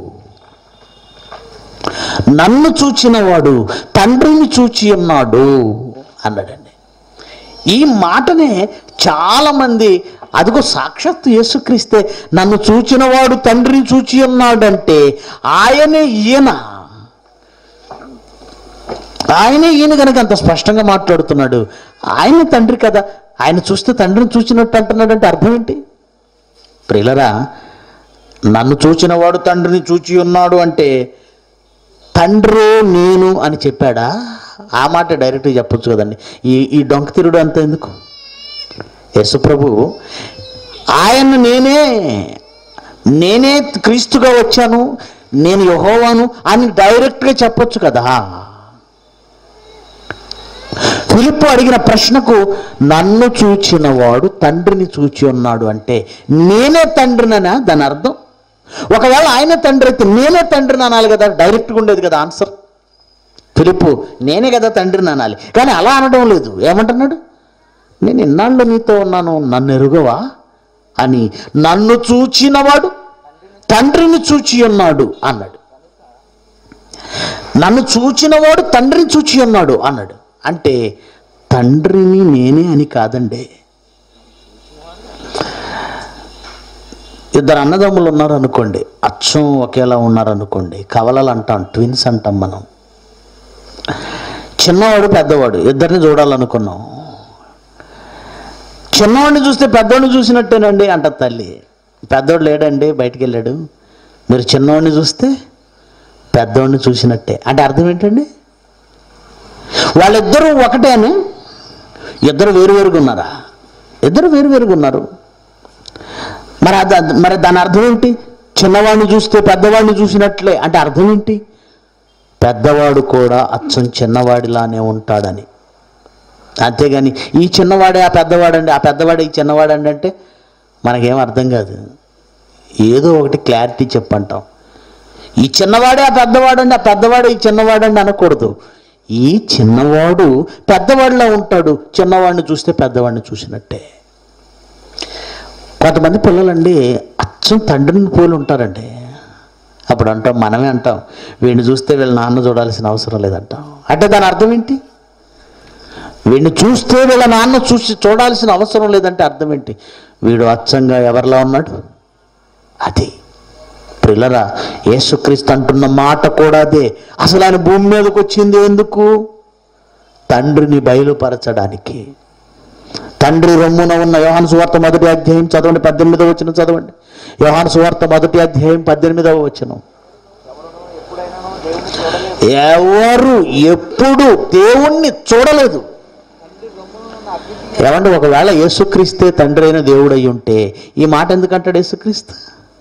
నన్ను చూచినవాడు తండ్రిని చూచి ఉన్నాడు అన్నాడండి ఈ మాటనే చాలామంది అదిగో సాక్షాత్తు యేసుక్రీస్తే నన్ను చూచినవాడు తండ్రిని చూచి ఉన్నాడంటే ఆయనే ఈయన ఆయనే ఈయన కనుక అంత స్పష్టంగా మాట్లాడుతున్నాడు ఆయన తండ్రి కదా ఆయన చూస్తే తండ్రిని చూసినట్టు అంటున్నాడంటే అర్థం ఏంటి ప్రిలరా నన్ను చూచినవాడు తండ్రిని చూచి ఉన్నాడు అంటే తండ్రే నేను అని చెప్పాడా ఆ మాట డైరెక్ట్గా చెప్పొచ్చు కదండి ఈ ఈ డొంకతిరుడు అంత ఎందుకు యేసుప్రభు ఆయన నేనే నేనే క్రీస్తుగా వచ్చాను నేను యహోవాను అని డైరెక్ట్గా చెప్పొచ్చు కదా ఫిలిప్పు అడిగిన ప్రశ్నకు నన్ను చూచినవాడు తండ్రిని చూచి ఉన్నాడు అంటే నేనే తండ్రిననా దాని అర్థం ఒకవేళ ఆయన తండ్రి అయితే నేనే తండ్రిని అనాలి కదా డైరెక్ట్గా ఉండేది కదా ఆన్సర్ ఫిలిప్పు నేనే కదా తండ్రిని అనాలి కానీ అలా అనడం లేదు ఏమంటున్నాడు నేను ఇన్నాళ్ళు నీతో ఉన్నాను నన్ను ఎరుగవా అని నన్ను చూచినవాడు తండ్రిని చూచి ఉన్నాడు అన్నాడు నన్ను చూచినవాడు తండ్రిని చూచి ఉన్నాడు అన్నాడు అంటే తండ్రిని నేనే అని కాదండి ఇద్దరు అన్నదమ్ములు ఉన్నారు అనుకోండి అచ్చం ఒకేలా ఉన్నారు అనుకోండి కవలలు అంటాం ట్విన్స్ అంటాం మనం చిన్నవాడు పెద్దవాడు ఇద్దరిని చూడాలనుకున్నాం చిన్నవాడిని చూస్తే పెద్దవాడిని చూసినట్టేనండి అంట తల్లి పెద్దవాడు లేడండి బయటికి వెళ్ళాడు మీరు చిన్నవాడిని చూస్తే పెద్దవాడిని చూసినట్టే అంటే అర్థం ఏంటండి వాళ్ళిద్దరూ ఒకటేను ఇద్దరు వేరువేరుగా ఉన్నారా ఇద్దరు వేరువేరుగా ఉన్నారు మరి అది మరి దాని అర్థం ఏంటి చిన్నవాడిని చూస్తే పెద్దవాడిని చూసినట్లే అంటే అర్థం ఏంటి పెద్దవాడు కూడా అచ్చం చిన్నవాడిలానే ఉంటాడని అంతేగాని ఈ చిన్నవాడే ఆ పెద్దవాడండి ఆ పెద్దవాడే ఈ చిన్నవాడండి అంటే మనకేం అర్థం కాదు ఏదో ఒకటి క్లారిటీ చెప్పంటాం ఈ చిన్నవాడే ఆ పెద్దవాడండి ఆ పెద్దవాడు ఈ చిన్నవాడండి అనకూడదు ఈ చిన్నవాడు పెద్దవాడిలా ఉంటాడు చిన్నవాడిని చూస్తే పెద్దవాడిని చూసినట్టే కొంతమంది పిల్లలండి అచ్చం తండ్రిని పోలి ఉంటారండి అప్పుడు అంటాం మనమే అంటాం వీడిని చూస్తే వీళ్ళ నాన్న చూడాల్సిన అవసరం లేదంటాం అంటే దాని అర్థం ఏంటి వీడిని చూస్తే వీళ్ళ నాన్న చూసి చూడాల్సిన అవసరం లేదంటే అర్థం ఏంటి వీడు అచ్చంగా ఎవరిలా ఉన్నాడు అది ప్రిల్లరా యేసుక్రీస్తు అంటున్న మాట కూడా అదే అసలు ఆయన భూమి మీదకి వచ్చింది ఎందుకు తండ్రిని బయలుపరచడానికి తండ్రి రొమ్మున ఉన్న యోహాను సువార్త మొదటి అధ్యాయం చదవండి పద్దెనిమిదవ వచ్చిన చదవండి యోహాను సువార్త మొదటి అధ్యాయం పద్దెనిమిదవ వచనం ఎప్పుడైనా దేవుని చూడలేదు ఎవరు ఎప్పుడు దేవుణ్ణి చూడలేదు తండ్రి రొమ్మున ఉన్న అద్వితీయ ఏమంటే ఒకవేళ యేసుక్రీస్తే తండ్రి అయిన దేవుడు అయి ఉంటే ఈ మాట ఎందుకంటాడు యేసుక్రీస్తు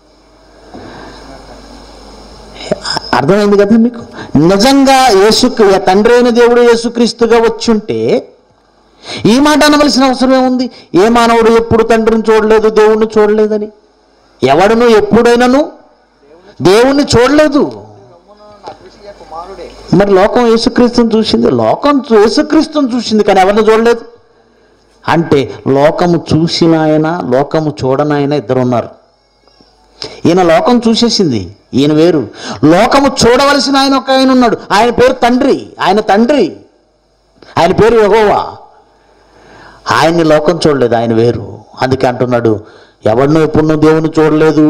అర్థమైంది కదా మీకు నిజంగా యేసు తండ్రి అయిన దేవుడు యేసుక్రీస్తుగా వచ్చి ఉంటే ఈ మాట అనవలసిన అవసరం ఏముంది ఏ మానవుడు ఎప్పుడు తండ్రిని చూడలేదు దేవుణ్ణి చూడలేదని ఎవడును ఎప్పుడైనాను దేవుణ్ణి చూడలేదు రొమ్మున ఉన్న అద్వితీయ కుమారుడే మరి లోకం యేసుక్రీస్తుని చూసింది లోకం చూ- యేసుక్రీస్తుని చూసింది కానీ ఎవరిని చూడలేదు అంటే లోకము చూసిన ఆయన లోకము చూడనాయన ఇద్దరు ఉన్నారు ఈయన లోకం చూసేసింది ఈయన వేరు లోకము చూడవలసిన ఆయన ఒక ఆయన ఉన్నాడు ఆయన పేరు తండ్రి ఆయన తండ్రి ఆయన పేరు యెహోవా ఆయన్ని లోకం చూడలేదు ఆయన వేరు అందుకే అంటున్నాడు ఎవరినో ఎప్పుడు దేవుని చూడలేదు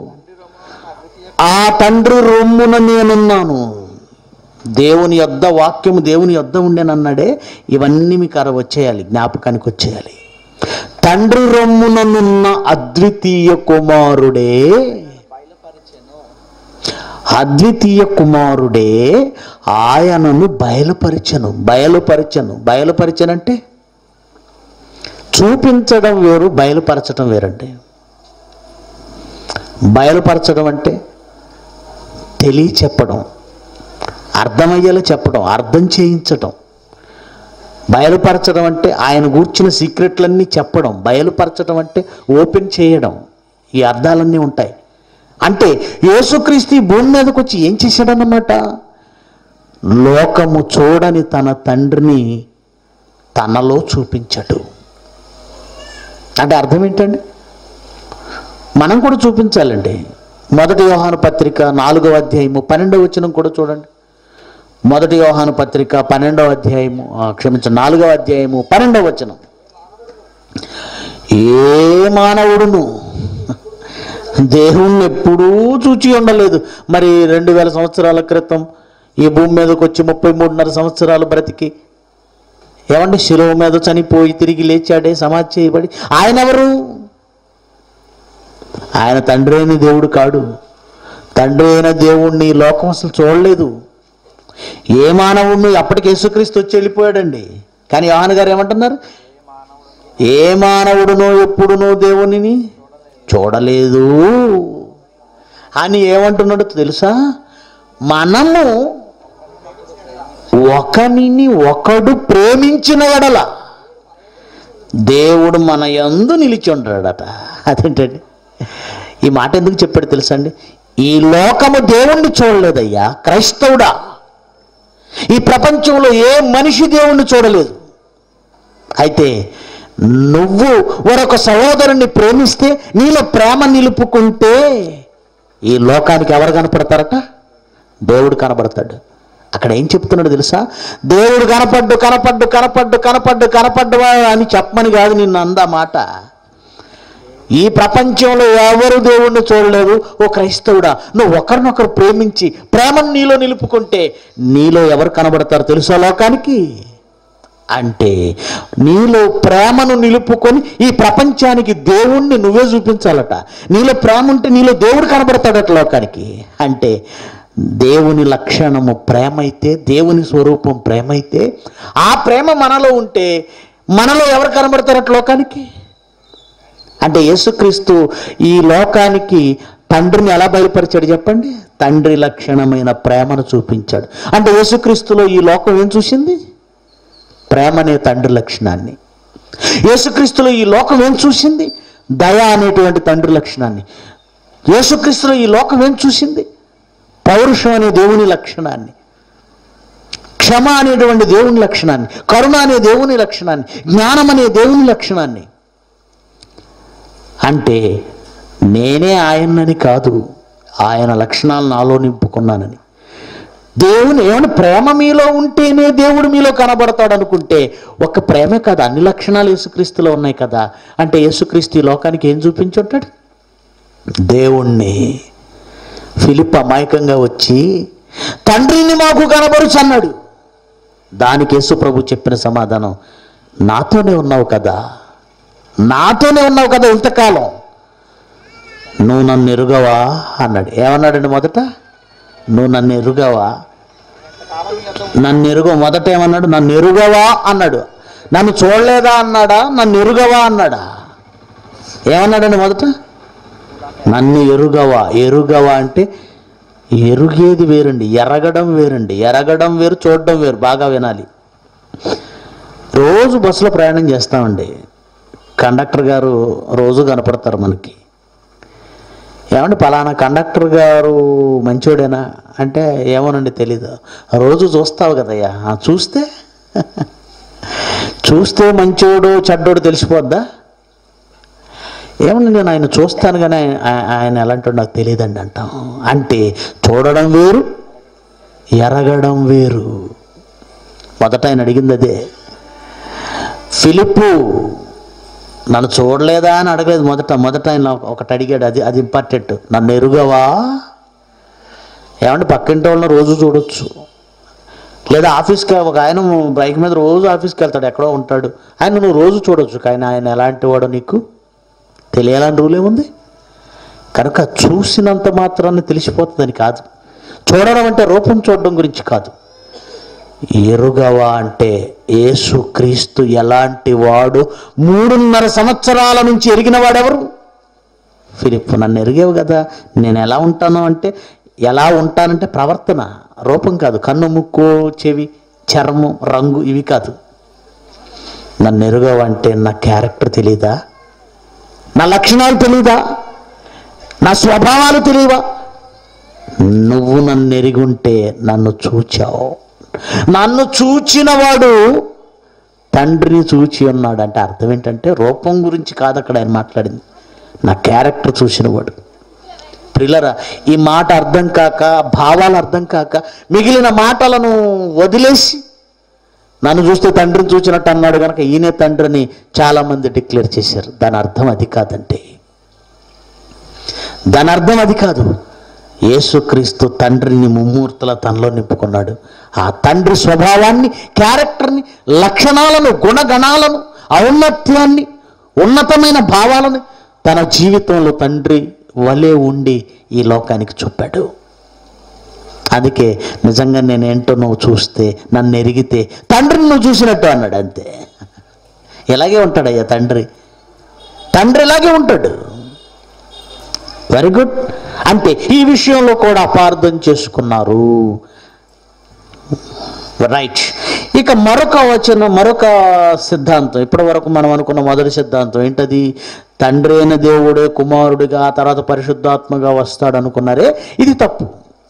ఆ తండ్రి రొమ్మున నేనున్నాను దేవుని యొద్ద వాక్యము దేవుని యొద్ద ఉండేనన్నాడే ఇవన్నీ మీకు అర వచ్చేయాలి జ్ఞాపకానికి వచ్చేయాలి తండ్రి రొమ్ముననున్న అద్వితీయ కుమారుడే బయలుపరిచెను అద్వితీయ కుమారుడే ఆయనను బయలుపరిచను బయలుపరిచను బయలుపరిచనంటే చూపించడం వేరు బయలుపరచడం వేరండి బయలుపరచడం అంటే తెలియ చెప్పడం అర్థమయ్యేలా చెప్పడం అర్థం చేయించడం బయలుపరచడం అంటే ఆయన గూర్చిన సీక్రెట్లన్నీ చెప్పడం బయలుపరచడం అంటే ఓపెన్ చేయడం ఈ అర్థాలన్నీ ఉంటాయి అంటే యేసుక్రీస్తు ఈ భూమి మీదకి వచ్చి ఏం చేశాడన్నమాట లోకము చూడని తన తండ్రిని తనలో చూపించాడు అంటే అర్థం ఏంటండి మనం కూడా చూపించాలండి మొదటి యోహాను పత్రిక నాలుగవ అధ్యాయము పన్నెండవ వచనం కూడా చూడండి మొదటి యోహాను పత్రిక పన్నెండవ అధ్యాయము ఆ, క్షమించండి నాలుగవ అధ్యాయము పన్నెండవ వచనం ఏ మానవుడును దేవుణ్ణి ఎప్పుడూ చూచి ఉండలేదు మరి రెండు వేల సంవత్సరాల క్రితం ఈ భూమి మీదకి వచ్చి ముప్పై మూడున్నర సంవత్సరాలు బ్రతికి ఏమండి శిలువ మీద చనిపోయి తిరిగి లేచాడే సమాధి చేయబడి ఆయన ఎవరు ఆయన తండ్రి అయిన దేవుడు కాడు తండ్రి అయిన దేవుణ్ణి ఈ లోకం అసలు చూడలేదు ఏ మానవుణ్ణి అప్పటికి యేసుక్రీస్తు వచ్చి వెళ్ళిపోయాడండి కానీ యోహాన్ గారు ఏమంటున్నారు ఏ మానవుడునో ఎప్పుడునో దేవునిని చూడలేదు అని ఏమంటున్నాడో తెలుసా మనము ఒకనిని ఒకడు ప్రేమించిన ఎడల దేవుడు మన యందు నిలిచి ఉంటాడట అదేంటండి ఈ మాట ఎందుకు చెప్పాడు తెలుసా అండి ఈ లోకము దేవుణ్ణి చూడలేదయ్యా క్రైస్తవుడా ఈ ప్రపంచంలో ఏ మనిషి దేవుణ్ణి చూడలేదు అయితే నువ్వు మరొక సహోదరుని ప్రేమిస్తే నీలో ప్రేమ నిలుపుకుంటే ఈ లోకానికి ఎవరు కనపడతారట దేవుడు కనపడతాడు అక్కడ ఏం చెప్తున్నాడు తెలుసా దేవుడు కనపడ్డు కనపడ్డు కనపడ్డు కనపడ్డు కనపడ్డు అని చెప్పమని కాదు నిన్ను అందా మాట ఈ ప్రపంచంలో ఎవరు దేవుణ్ణి చూడలేదు ఓ క్రైస్తవుడా నువ్వు ఒకరినొకరు ప్రేమించి ప్రేమను నీలో నిలుపుకుంటే నీలో ఎవరు కనబడతారు తెలుసా లోకానికి అంటే నీలో ప్రేమను నిలుపుకొని ఈ ప్రపంచానికి దేవుణ్ణి నువ్వే చూపించాలట నీలో ప్రేమ ఉంటే నీలో దేవుడు కనబడతాడట లోకానికి అంటే దేవుని లక్షణము ప్రేమ అయితే దేవుని స్వరూపం ప్రేమ అయితే ఆ ప్రేమ మనలో ఉంటే మనలో ఎవరు కనబడతారట లోకానికి అంటే యేసుక్రీస్తు ఈ లోకానికి తండ్రిని ఎలా బయలుపరిచాడు చెప్పండి తండ్రి లక్షణమైన ప్రేమను చూపించాడు అంటే యేసుక్రీస్తులో ఈ లోకం ఏం చూసింది ప్రేమ అనే తండ్రి లక్షణాన్ని యేసుక్రీస్తులో ఈ లోకం ఏం చూసింది దయ అనేటువంటి తండ్రి లక్షణాన్ని యేసుక్రీస్తులో ఈ లోకం ఏం చూసింది పౌరుషం అనే దేవుని లక్షణాన్ని క్షమ అనేటువంటి దేవుని లక్షణాన్ని కరుణ అనే దేవుని లక్షణాన్ని జ్ఞానం అనే దేవుని లక్షణాన్ని అంటే నేనే ఆయన్నని కాదు ఆయన లక్షణాలు నాలో నింపుకున్నానని దేవుని ఏమైనా ప్రేమ మీలో ఉంటేనే దేవుడు మీలో కనబడతాడు అనుకుంటే ఒక ప్రేమే కాదు అన్ని లక్షణాలు యేసుక్రీస్తులో ఉన్నాయి కదా అంటే యేసుక్రీస్తు ఈ లోకానికి ఏం చూపించుంటాడు దేవుణ్ణి ఫిలిప్ అమాయకంగా వచ్చి తండ్రిని మాకు కనబరుచు అన్నాడు దానికి యేసు ప్రభు చెప్పిన సమాధానం నాతోనే ఉన్నావు కదా నాతోనే ఉన్నావు కదా ఇంతకాలం నువ్వు నన్ను ఎరుగవా అన్నాడు ఏమన్నాడండి మొదట నువ్వు నన్ను ఎరుగవా కాలం మీ యొద్ద నన్ను ఎరుగ మొదట ఏమన్నాడు నన్ను ఎరుగవా అన్నాడు నన్ను చూడలేదా అన్నాడా నన్ను ఎరుగవా అన్నాడా ఏమన్నాడండి మొదట నన్ను ఎరుగవా ఎరుగవా అంటే ఎరుగేది వేరండి ఎరగడం వేరండి ఎరగడం వేరు చూడడం వేరు బాగా వినాలి రోజు బస్సులో ప్రయాణం చేస్తామండి కండక్టర్ గారు రోజు కనపడతారు మనకి ఏమంటే పలానా కండక్టర్ గారు మంచోడేనా అంటే ఏమోనండి తెలీదు రోజు చూస్తావు కదయ్యా ఆ, చూస్తే చూస్తే మంచోడు చెడ్డోడు తెలిసిపోద్దా ఏమన్నా నేను ఆయన చూస్తాను కానీ ఆయన ఆ- ఆయన ఎలాంటి నాకు తెలియదండి అంటాం అంటే చూడడం వేరు ఎరగడం వేరు మొదట ఆయన అడిగింది అదే ఫిలిప్పు నన్ను చూడలేదా అని అడగలేదు మొదట మొదట ఆయన ఒకటి అడిగాడు అది అది ఇంపార్టెంట్ నన్ను ఎరుగవా ఏమంటే పక్కింటి వాళ్ళని రోజు చూడొచ్చు లేదా ఆఫీస్కి ఒక ఆయన బైక్ మీద రోజు ఆఫీస్కి వెళ్తాడు ఎక్కడో ఉంటాడు ఆయన నువ్వు రోజు చూడొచ్చు కానీ ఆయన ఎలాంటి వాడో నీకు తెలియాలని రూల్ ఏముంది కనుక చూసినంత మాత్రాన్ని తెలిసిపోతుందని కాదు చూడడం అంటే రూపం చూడడం గురించి కాదు ఎరుగవా అంటే యేసు క్రీస్తు ఎలాంటి వాడు మూడున్నర సంవత్సరాల నుంచి ఎరిగిన వాడెవరు ఫిలిప్ నన్ను ఎరిగేవు కదా నేను ఎలా ఉంటాను అంటే ఎలా ఉంటానంటే ప్రవర్తన రూపం కాదు కన్ను ముక్కు చెవి చర్మం రంగు ఇవి కాదు నన్ను ఎరుగవంటే నా క్యారెక్టర్ తెలీదా నా లక్షణాలు తెలీదా నా స్వభావాలు తెలియవా నువ్వు నన్ను ఎరిగుంటే నన్ను చూచావు నన్ను చూచినవాడు తండ్రిని చూచి ఉన్నాడు అంటే అర్థం ఏంటంటే రూపం గురించి కాదు అక్కడ ఆయన మాట్లాడింది నా క్యారెక్టర్ చూసినవాడు ప్రిలరా ఈ మాట అర్థం కాక భావాలు అర్థం కాక మిగిలిన మాటలను వదిలేసి నన్ను చూస్తే తండ్రిని చూసినట్టు అన్నాడు కనుక ఈయనే తండ్రిని చాలామంది డిక్లేర్ చేశారు దాని అర్థం అది కాదంటే దాని అర్థం అది కాదు యేసుక్రీస్తు తండ్రిని ముమ్మూర్తుల తనలో నింపుకున్నాడు ఆ తండ్రి స్వభావాన్ని క్యారెక్టర్ని లక్షణాలను గుణగణాలను ఔన్నత్యాన్ని ఉన్నతమైన భావాలను తన జీవితంలో తండ్రి వలే ఉండి ఈ లోకానికి చూపాడు అందుకే నిజంగా నేనేంటో నువ్వు చూస్తే నన్ను ఎరిగితే తండ్రిని నువ్వు చూసినట్టు అన్నాడు అంతే ఇలాగే ఉంటాడయ్యా తండ్రి తండ్రి ఇలాగే ఉంటాడు వెరీ గుడ్ అంటే ఈ విషయంలో కూడా అపార్థం చేసుకున్నారు రైట్ ఇక మరొక వచనం మరొక సిద్ధాంతం ఇప్పటి వరకు మనం అనుకున్న మొదటి సిద్ధాంతం ఏంటది తండ్రి అయిన దేవుడే కుమారుడిగా ఆ తర్వాత పరిశుద్ధాత్మగా వస్తాడు అనుకున్నారే ఇది తప్పు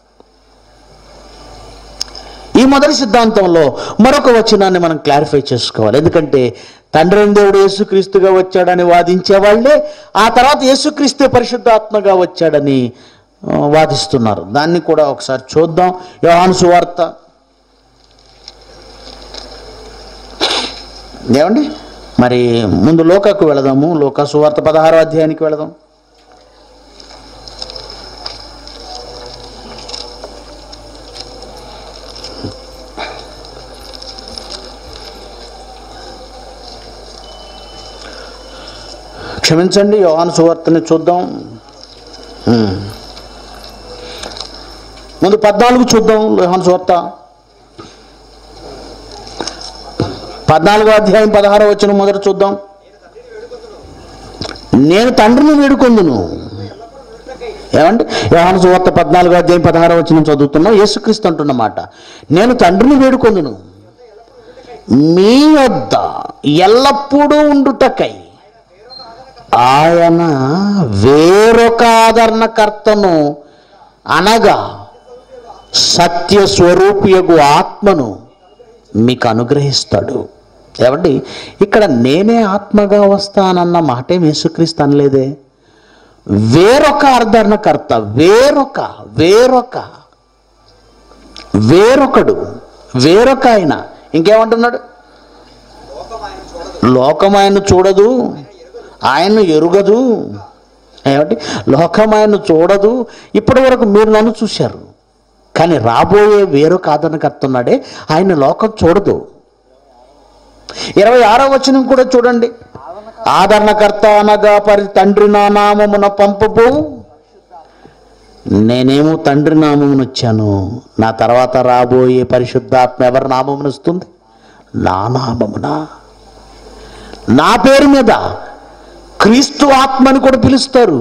ఈ మొదటి సిద్ధాంతంలో మరొక వచనాన్ని మనం క్లారిఫై చేసుకోవాలి ఎందుకంటే తండ్రి అయిన దేవుడు యేసుక్రీస్తుగా వచ్చాడని వాదించే వాళ్ళే ఆ తర్వాత యేసుక్రీస్తే పరిశుద్ధాత్మగా వచ్చాడని ఆ, వాదిస్తున్నారు దాన్ని కూడా ఒకసారి చూద్దాం యోహాను సువార్త ఏమండి మరి ముందు లోకాకు వెళదాము లోకా సువార్త పదహారో అధ్యాయానికి వెళదాం క్షమించండి యోహాను సువార్తని చూద్దాం ఉమ్. ముందు పద్నాలుగు చూద్దాం యోహాను సువార్త పద్నాలుగో అధ్యాయం పదహారో వచ్చిన మొదట చూద్దాం నేను తండ్రిని వేడుకొందును ఏమండి యోహాను సువార్త పద్నాలుగో అధ్యాయం పదహారో వచ్చిన చదువుతున్నాం యేసుక్రీస్తు అంటున్నమాట నేను తండ్రిని వేడుకొందును మీ వద్ద ఎల్లప్పుడూ ఉండుటకై ఆయన వేరొక ఆదరణకర్తను అనగా సత్య స్వరూపియగు ఆత్మను మీకు అనుగ్రహిస్తాడు ఏమండి ఇక్కడ నేనే ఆత్మగా వస్తానన్న మాటే యేసుక్రీస్తు అనలేదే వేరొక ఆదరణకర్త వేరొక వేరొక వేరొకడు వేరొక ఆయన ఇంకేమంటున్నాడు లోకం ఆయన చూడదు ఆయన్ను ఎరుగదు ఏమంటే లోకం ఆయన్ను చూడదు ఇప్పటి వరకు మీరు నన్ను చూశారు కానీ రాబోయే వేరొక ఆదరణకర్త ఉన్నాడే ఆయన లోకం చూడదు ఇరవై ఆరో వచనం కూడా చూడండి ఆదరణకర్త అనగా పరి తండ్రి నా నామమున పంపబో నేనేమో తండ్రి నామమును వచ్చాను నా తర్వాత రాబోయే పరిశుద్ధాత్మ ఎవరి నామమును వస్తుంది నా నామమున నా పేరు మీద క్రీస్తు ఆత్మని కూడా పిలుస్తారు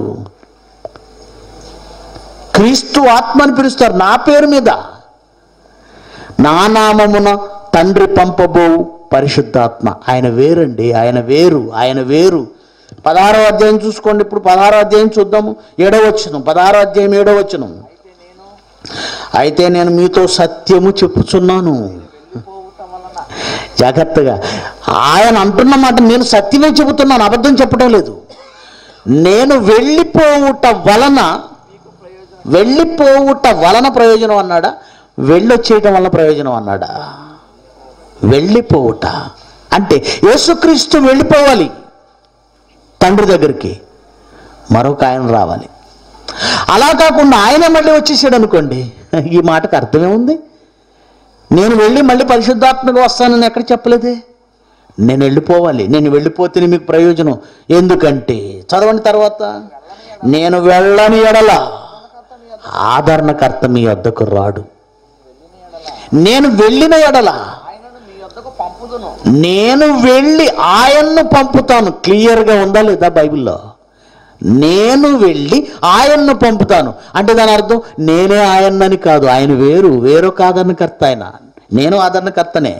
క్రీస్తు ఆత్మని పిలుస్తారు నా పేరు మీద నా నామమున తండ్రి పంపబోవు పరిశుద్ధాత్మ ఆయన వేరండి ఆయన వేరు ఆయన వేరు పదహారో అధ్యాయం చూసుకోండి ఇప్పుడు పదహారో అధ్యాయం చూద్దాము ఏడో వచ్చును పదహారో అధ్యాయం ఏడో వచ్చును అయితే నేను మీతో సత్యము చెప్పుచున్నాను వెళ్ళిపోవటం వలన జాగ్రత్తగా ఆయన అంటున్న మాట నేను సత్యమే చెబుతున్నాను అబద్ధం చెప్పడం లేదు నేను వెళ్ళిపోవుట వలన వెళ్ళిపోవుట వలన ప్రయోజనం అన్నాడా వెళ్ళొచ్చేయటం వలన ప్రయోజనం అన్నాడా వెళ్ళిపోవుట అంటే యేసుక్రీస్తు వెళ్ళిపోవాలి తండ్రి దగ్గరికి మరొక ఆయన రావాలి అలా కాకుండా ఆయన మళ్ళీ వచ్చేసాడు అనుకోండి ఈ మాటకు అర్థమే ఉంది నేను వెళ్ళి మళ్ళీ పరిశుద్ధాత్మగా వస్తానని ఎక్కడ చెప్పలేదే నేను వెళ్ళిపోవాలి నేను వెళ్ళిపోతేనే మీకు ప్రయోజనం ఎందుకంటే చదవండి తర్వాత నేను వెళ్ళని ఎడల ఆదరణకర్త మీ వద్దకు రాడు నేను వెళ్ళిన ఎడల ఆయనను మీ యొద్దకు పంపుదును నేను వెళ్ళి ఆయన్ను పంపుతాను క్లియర్గా ఉందా లేదా బైబిల్లో నేను వెళ్ళి ఆయన్ను పంపుతాను అంటే దాని అర్థం నేనే ఆయన్నని కాదు ఆయన వేరు వేరొక ఆదరణకర్త ఆయన నేను ఆదరణకర్తనే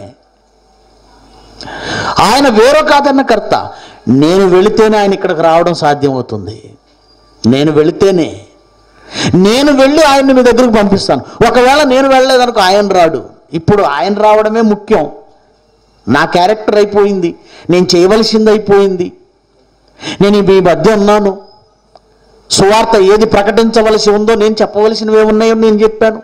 ఆయన వేరొక ఆదరణకర్త నేను వెళితేనే ఆయన ఇక్కడికి రావడం సాధ్యమవుతుంది నేను వెళితేనే నేను వెళ్ళి ఆయన్ని మీ దగ్గరకు పంపిస్తాను ఒకవేళ నేను వెళ్ళలేదనుకో ఆయన రాడు ఇప్పుడు ఆయన రావడమే ముఖ్యం నా క్యారెక్టర్ అయిపోయింది నేను చేయవలసింది అయిపోయింది నేను మీ మధ్య ఉన్నాను సువార్త ఏది ప్రకటించవలసి ఉందో నేను చెప్పవలసినవి ఏమున్నాయో నేను చెప్పాను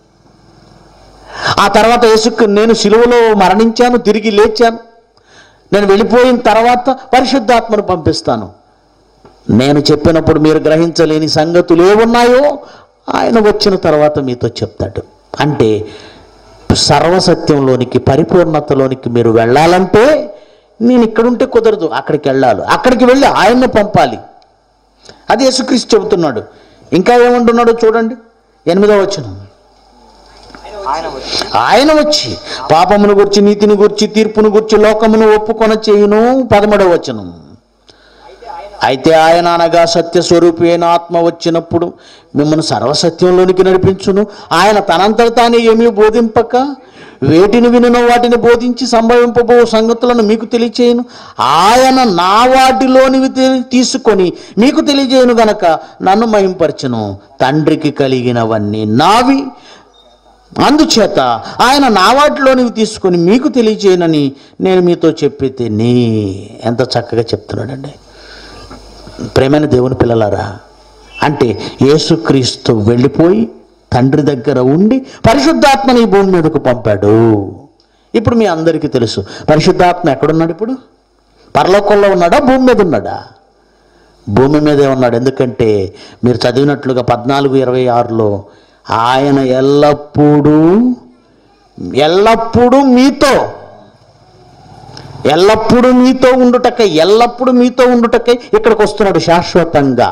ఆ తర్వాత యేసుకు నేను సిలువలో మరణించాను తిరిగి లేచాను నేను వెళ్ళిపోయిన తర్వాత పరిశుద్ధాత్మను పంపిస్తాను నేను చెప్పినప్పుడు మీరు గ్రహించలేని సంగతులు ఏమున్నాయో ఆయన వచ్చిన తర్వాత మీతో చెప్తాడు అంటే సర్వసత్యంలోనికి పరిపూర్ణతలోనికి మీరు వెళ్ళాలంటే నేను ఇక్కడుంటే కుదరదు అక్కడికి వెళ్ళాలి అక్కడికి వెళ్ళి ఆయన్ని పంపాలి అది యేసుక్రీస్తు చెబుతున్నాడు ఇంకా ఏమంటున్నాడో చూడండి ఎనిమిదవ వచనం ఆయన వచ్చి ఆయన వచ్చి పాపమును గురించి నీతిని గురించి తీర్పును గురించి లోకమును ఒప్పుకొన చేయును పదమూడవ వచనం అయితే ఆయన అనగా సత్య స్వరూపి అయిన ఆత్మ వచ్చినప్పుడు మిమ్మల్ని సర్వసత్యంలోనికి నడిపించును ఆయన తనంతట తానే ఏమీ బోధింపక వేటిని వినో వాటిని బోధించి సంభవింపబో సంగతులను మీకు తెలియచేయను ఆయన నా వాటిలోనివి తె- తీసుకొని మీకు తెలియజేయను గనక నన్ను మహింపరచును తండ్రికి కలిగినవన్నీ నావి అందుచేత ఆయన నా వాటిలోనివి తీసుకొని మీకు తెలియజేయనని నేను మీతో చెప్పితే నీ ఎంత చక్కగా చెప్తున్నాడండి ప్రేమైన దేవుని పిల్లలారా అంటే యేసుక్రీస్తు వెళ్ళిపోయి తండ్రి దగ్గర ఉండి పరిశుద్ధాత్మని ఈ భూమి మీదకు పంపాడు ఇప్పుడు మీ అందరికీ తెలుసు పరిశుద్ధాత్మ ఎక్కడున్నాడు ఇప్పుడు పరలోకంలో ఉన్నాడా భూమి మీద ఉన్నాడా భూమి మీదే ఉన్నాడు ఎందుకంటే మీరు చదివినట్లుగా పద్నాలుగు ఇరవై ఆరులో ఆయన ఎల్లప్పుడూ ఎల్లప్పుడూ మీతో ఎల్లప్పుడూ మీతో ఉండుటకై ఎల్లప్పుడూ మీతో ఉండుటకై ఇక్కడికి వస్తున్నాడు శాశ్వతంగా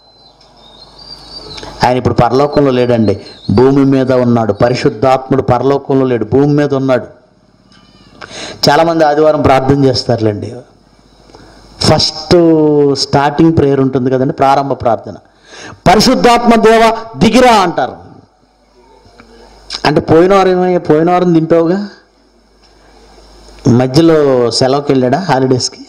ఆయన ఇప్పుడు పరలోకంలో లేడండి భూమి మీద ఉన్నాడు పరిశుద్ధాత్ముడు పరలోకంలో లేడు భూమి మీద ఉన్నాడు చాలామంది ఆదివారం ప్రార్థన చేస్తారులేండి ఫస్ట్ స్టార్టింగ్ ప్రేయర్ ఉంటుంది కదండి ప్రారంభ ప్రార్థన పరిశుద్ధాత్మ దేవ దిగిరా అంటారు అంటే పోయిన వారం ఏమయ్యా పోయిన వారం దింపావుగా మధ్యలో సెలవుకి వెళ్ళాడా హాలిడేస్కి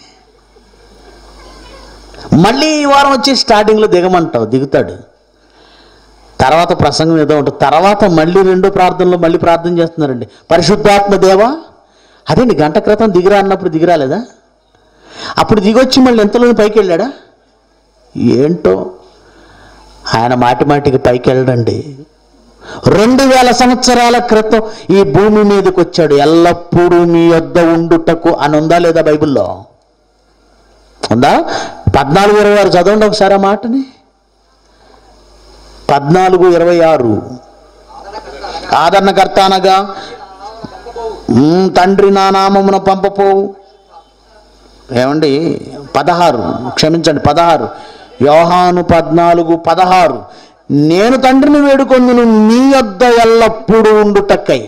మళ్ళీ ఈ వారం వచ్చి స్టార్టింగ్లో దిగమంటావు దిగుతాడు తర్వాత ప్రసంగం ఏదో ఉంటుంది తర్వాత మళ్ళీ రెండో ప్రార్థనలో మళ్ళీ ప్రార్థన చేస్తున్నారండి పరిశుద్ధాత్మ దేవా అదేంటి గంట క్రితం దిగిరా అన్నప్పుడు దిగిరాలేదా అప్పుడు దిగొచ్చి మళ్ళీ ఎంతలోని పైకి వెళ్ళాడా ఏంటో ఆయన మాటి మాటికి పైకి వెళ్ళడండి రెండు వేల సంవత్సరాల క్రితం ఈ భూమి మీదకి వచ్చాడు ఎల్లప్పుడూ మీ యొద్ద ఉండుటకు అని ఉందా లేదా బైబిల్లో ఉందా పద్నాలుగు ఇరవై ఆరు చదవండి ఒకసారి ఆ మాటని పద్నాలుగు ఇరవై ఆరు ఆదరణకర్త అనగా "ఉమ్, తండ్రి నా నామమున పంపపోవు ఏమండి పదహారు క్షమించండి పదహారు యోహాను పద్నాలుగు పదహారు నేను తండ్రిని వేడుకొందును మీ యొద్ద ఎల్లప్పుడూ ఉండుటక్కై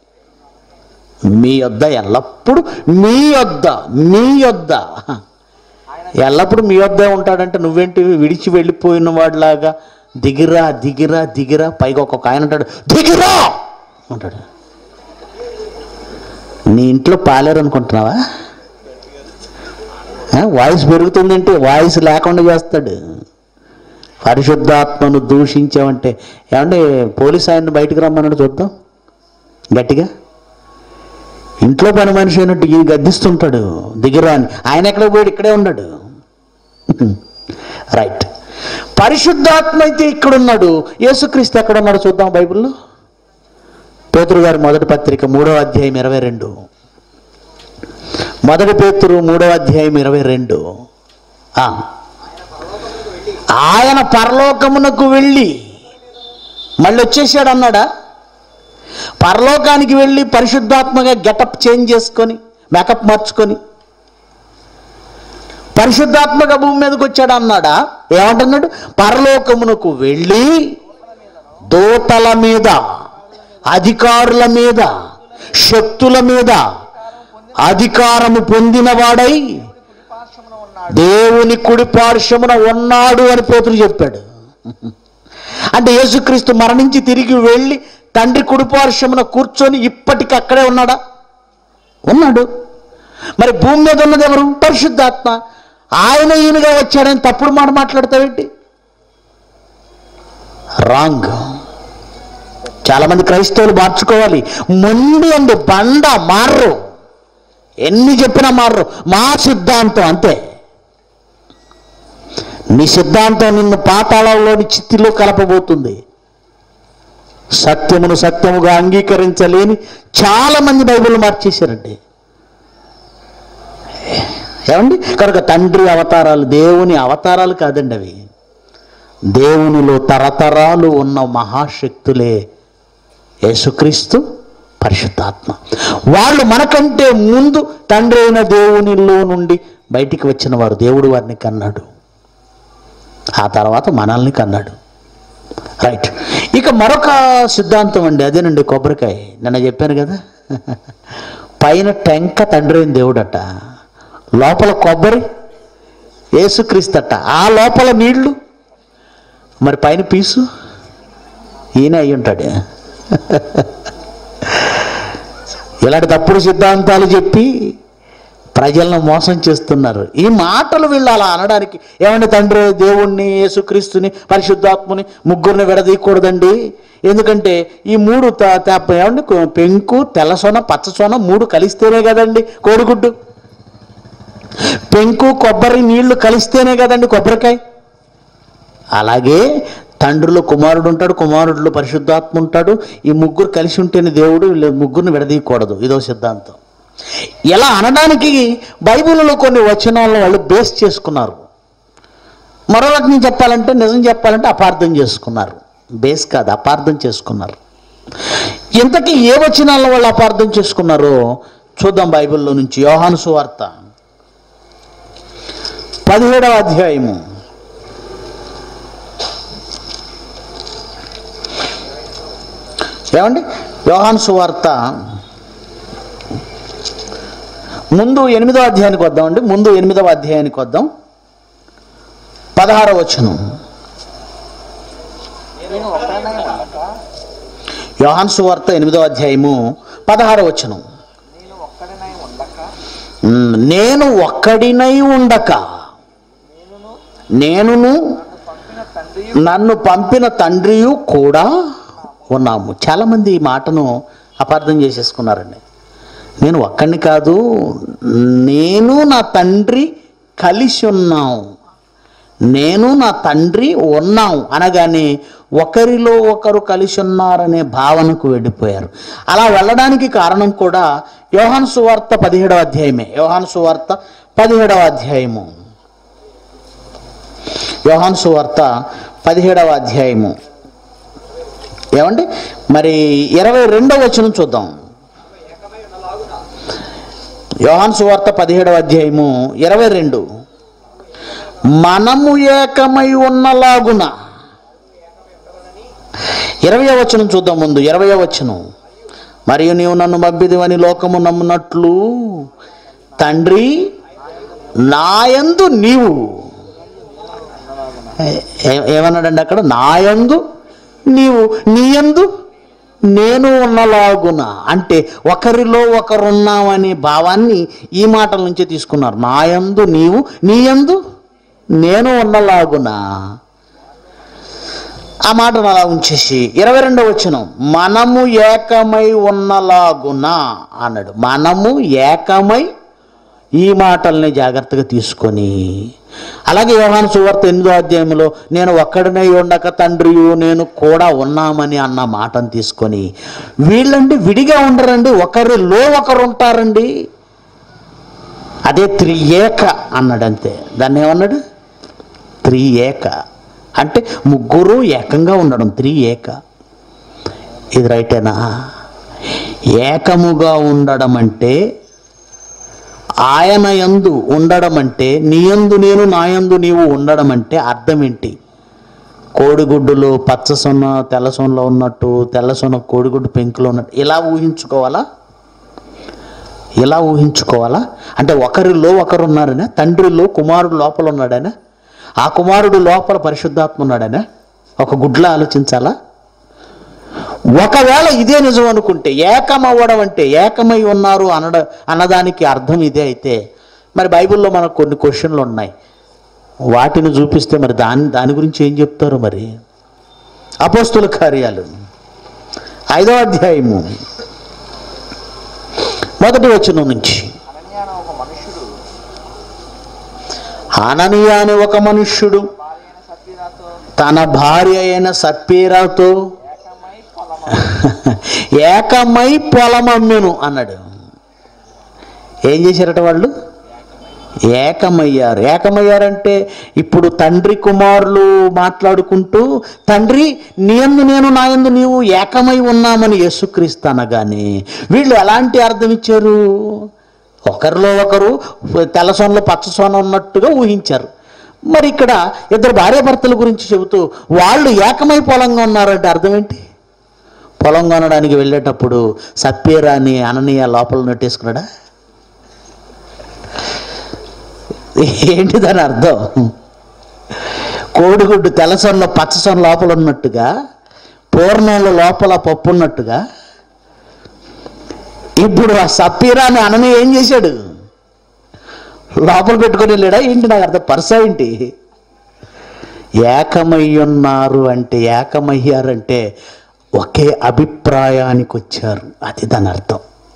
మీ యొద్ద ఎల్లప్పుడు మీ యొద్ద మీ యొద్ద ఎల్లప్పుడు మీ వద్దే ఉంటాడంటే నువ్వేంటి విడిచి వెళ్ళిపోయిన వాడిలాగా దిగిరా దిగిరా దిగిరా పైగా ఒక్కొక్క ఆయన అంటాడు దిగిరా అంటాడు నీ ఇంట్లో పాలేరు అనుకుంటున్నావా ఆ, వాయిస్ పెరుగుతుందంటే వాయిస్ లేకుండా చేస్తాడు పరిశుద్ధాత్మను దూషించావంటే ఏమంటే పోలీస్ ఆయన్ని బయటకు రమ్మన్నాడు చూద్దాం గట్టిగా ఇంట్లో పని మనిషి అయినట్టు ఈయన గద్దిస్తుంటాడు దిగిరా అని ఆయన ఎక్కడ పోయాడు ఇక్కడే ఉన్నాడు రైట్ పరిశుద్ధాత్మ అయితే ఇక్కడ ఉన్నాడు యేసుక్రీస్తు ఎక్కడ ఉన్నాడు చూద్దాం బైబిల్లో పేతురు గారి మొదటి పత్రిక మూడవ అధ్యాయం ఇరవై రెండు మొదటి పేతురు మూడవ అధ్యాయం ఇరవై రెండు ఆ. ఆయన పరలోకమునకు వెళ్ళి మళ్ళీ వచ్చేసాడు అన్నాడా పరలోకానికి వెళ్ళి పరిశుద్ధాత్మగా గెటప్ చేంజ్ చేసుకొని మేకప్ మార్చుకొని పరిశుద్ధాత్మక భూమి మీదకి వచ్చాడు అన్నాడా ఏమంటున్నాడు పరలోకమునకు వెళ్ళి దూతల మీద అధికారుల మీద శక్తుల మీద అధికారము పొందినవాడై పార్శ్వమున ఉన్నాడు దేవుని కుడి పార్శ్వమున ఉన్నాడు అని పేతులు చెప్పాడు అంటే యేసుక్రీస్తు మరణించి తిరిగి వెళ్ళి తండ్రి కుడి పార్శ్వమున కూర్చొని ఇప్పటికి అక్కడే ఉన్నాడా ఉన్నాడు మరి భూమి మీద ఉన్నది ఎవరు పరిశుద్ధాత్మ ఆయన ఈయనగా వచ్చాడని తప్పుడు మాట మాట్లాడతావేంటి రాంగ్ చాలామంది క్రైస్తవులు మార్చుకోవాలి మొండి అండి బండ మారరు ఎన్ని చెప్పినా మారరు మా సిద్ధాంతం అంతే నీ సిద్ధాంతం నిన్ను పాతాళంలోని చిత్తిలో కలపబోతుంది సత్యమును సత్యముగా అంగీకరించలేని చాలా మంది బైబిల్ మార్చేశారండి ఏమండి కనుక తండ్రి అవతారాలు దేవుని అవతారాలు కాదండి అవి దేవునిలో తరతరాలు ఉన్న మహాశక్తులే యేసుక్రీస్తు పరిశుద్ధాత్మ వాళ్ళు మనకంటే ముందు తండ్రి అయిన దేవునిలో నుండి బయటికి వచ్చిన వారు దేవుడు వారిని కన్నాడు ఆ తర్వాత మనల్ని కన్నాడు రైట్ ఇక మరొక సిద్ధాంతం అండి అదేనండి కొబ్బరికాయ నిన్న చెప్పాను కదా పైన టెంక తండ్రి అయిన దేవుడట లోపల కొబ్బరి ఏసుక్రీస్తట ఆ లోపల నీళ్లు మరి పైన పీసు ఈయన అయి ఉంటాడు ఇలాంటి తప్పుడు సిద్ధాంతాలు చెప్పి ప్రజలను మోసం చేస్తున్నారు ఈ మాటలు వీళ్ళు అలా అనడానికి ఏమండి తండ్రి దేవుణ్ణి యేసుక్రీస్తుని పరిశుద్ధాత్మని ముగ్గురిని విడదీయకూడదండి ఎందుకంటే ఈ మూడు త- త- ఏమండి కొ- పెంకు తెల్లసొన పచ్చసొన మూడు కలిస్తేనే కదండి కోడిగుడ్డు పెంకు కొబ్బరి నీళ్లు కలిస్తేనే కదండి కొబ్బరికాయ అలాగే తండ్రిలో కుమారుడు ఉంటాడు కుమారుడిలో పరిశుద్ధాత్మ ఉంటాడు ఈ ముగ్గురు కలిసి ఉంటేనే దేవుడు వీళ్ళ ముగ్గురిని విడదీయకూడదు ఇదో సిద్ధాంతం ఇలా అనడానికి బైబిల్లో కొన్ని వచనాలను వాళ్ళు బేస్ చేసుకున్నారు మరో రకంగా చెప్పాలంటే నిజం చెప్పాలంటే అపార్థం చేసుకున్నారు బేస్ కాదు అపార్థం చేసుకున్నారు ఇంతకీ ఏ వచనాలను వాళ్ళు అపార్థం చేసుకున్నారో చూద్దాం బైబిల్లో నుంచి యోహాను సువార్త పదిహేడవ అధ్యాయము ఏమండి యోహాను సువార్త ముందు ఎనిమిదవ అధ్యాయానికి వద్దామండి ముందు ఎనిమిదవ అధ్యాయానికి వద్దాం పదహారవ వచనం నేను ఒక్కడనే ఉండక యోహాను సువార్త ఎనిమిదవ అధ్యాయము పదహారవ వచనం నేను ఒక్కడనే ఉండక ఉమ్, నేను ఒక్కడినై ఉండక నేనును నేనును నన్ను పంపిన తండ్రి తండ్రి నన్ను పంపిన తండ్రియు కూడా ఉన్నాము చాలామంది ఈ మాటను అపార్థం చేసేసుకున్నారండి నేను ఒక్కడిని కాదు నేను నా తండ్రి కలిసి ఉన్నాం నేను నా తండ్రి ఉన్నాం అనగానే ఒకరిలో ఒకరు కలిసి ఉన్నారనే భావనకు వెళ్ళిపోయారు అలా వెళ్ళడానికి కారణం కూడా యోహాను సువార్త పదిహేడవ అధ్యాయమే యోహాను సువార్త పదిహేడవ అధ్యాయము యోహాను సువార్త పదిహేడవ అధ్యాయము ఏమండి మరి ఇరవై రెండవ వచనం చూద్దాం యోహాను సువార్త పదిహేడవ అధ్యాయము ఇరవై రెండు మనము ఏకమై ఉన్నలాగున ఇరవై వచనం చూద్దాం ముందు ఇరవై వచనం మరియు నీవు నన్ను మబ్బిదివని లోకము నమ్మునట్లు తండ్రి నాయందు నీవు ఏ- ఏ- ఏమన్నాడండి అక్కడ నాయందు నీవు నీయందు నేను ఉన్నలాగున అంటే ఒకరిలో ఒకరున్నామనే భావాన్ని ఈ మాటల నుంచి తీసుకున్నారు నాయందు నీవు నీయందు నేను ఉన్నలాగున ఆ మాటను అలా ఉంచేసి ఇరవై రెండవ వచ్చిన మనము ఏకమై ఉన్నలాగున అన్నాడు మనము ఏకమై ఈ మాటల్ని జాగ్రత్తగా తీసుకొని అలాగే యోహాను సువార్త ఎనిమిదో అధ్యాయంలో నేను ఒక్కడినై ఉండక తండ్రియు నేను కూడా ఉన్నామని అన్న మాటను తీసుకొని వీళ్ళండి విడిగా ఉండరండి ఒకరిలో ఒకరు ఉంటారండి అదే త్రియేక అన్నాడు అంతే దాన్ని ఏమన్నాడు త్రియేక అంటే ముగ్గురు ఏకంగా ఉండడం త్రియేక ఇది రైటేనా ఏకముగా ఉండడం అంటే ఆయన యందు ఉండడం అంటే నీయందు నేను నాయందు నీవు ఉండడం అంటే అర్థం ఏంటి కోడిగుడ్డులో పచ్చ సొన్న తెల్ల సొనలో ఉన్నట్టు తెల్ల సొన కోడిగుడ్డు పెంకులో ఉన్నట్టు ఇలా ఊహించుకోవాలా ఇలా ఊహించుకోవాలా అంటే ఒకరిలో ఒకరు ఉన్నారనే తండ్రిలో కుమారుడు లోపల ఉన్నాడనే ఆ కుమారుడు లోపల పరిశుద్ధాత్మ ఉన్నాడనే ఒక గుడ్ల ఆలోచించాలా ఒకవేళ ఇదే నిజం అనుకుంటే ఏకమవ్వడం అంటే ఏకమై ఉన్నారు అనడ అన్నదానికి అర్థం ఇదే అయితే మరి బైబిల్లో మనకు కొన్ని క్వశ్చన్లు ఉన్నాయి వాటిని చూపిస్తే మరి దాని దాని గురించి ఏం చెప్తారు మరి అపోస్తుల కార్యాలు ఐదవ అధ్యాయము మొదటి వచనం నుంచి అనన్యాన ఒక మనుషుడు అననీయ అనే ఒక మనుష్యుడు భార్య అయిన సత్యరాతో తన భార్య అయిన సప్పీరాతో ఏకమై పొలమ ఏకమై పొలమమ్మెను అన్నాడు ఏం చేశారట వాళ్ళు ఏకమయ్యారు ఏకమయ్యారంటే ఇప్పుడు తండ్రి కుమారులు మాట్లాడుకుంటూ తండ్రి నీయందు నేను నాయందు నీవు ఏకమై ఉన్నామని యేసుక్రీస్తు అనగానే వీళ్ళు ఎలాంటి అర్థం ఇచ్చారు ఒకరిలో ఒకరు తెల్ల సొనలో పచ్చ సొన ఉన్నట్టుగా ఊహించారు మరి ఇక్కడ ఇద్దరు భార్యాభర్తల గురించి చెబుతూ వాళ్ళు ఏకమై పొలంగా ఉన్నారంటే అర్థం ఏంటి పొలం కొనడానికి వెళ్ళేటప్పుడు సత్యరాని అననీయ లోపల నెట్టేసుకున్నాడా ఏంటి దాని అర్థం కోడిగుడ్డు తెల్లసొన్న పచ్చసొన లోపల ఉన్నట్టుగా పూర్ణంలో లోపల పప్పు ఉన్నట్టుగా ఇప్పుడు ఆ సప్పీరాని అననీయ ఏం చేశాడు లోపల పెట్టుకొని వెళ్ళాడా ఏంటి నాకు అర్థం పర్స ఏంటి ఏకమై ఉన్నారు అంటే ఏకమయ్యారంటే ఒకే అభిప్రాయానికి వచ్చారు అది దాని అర్థం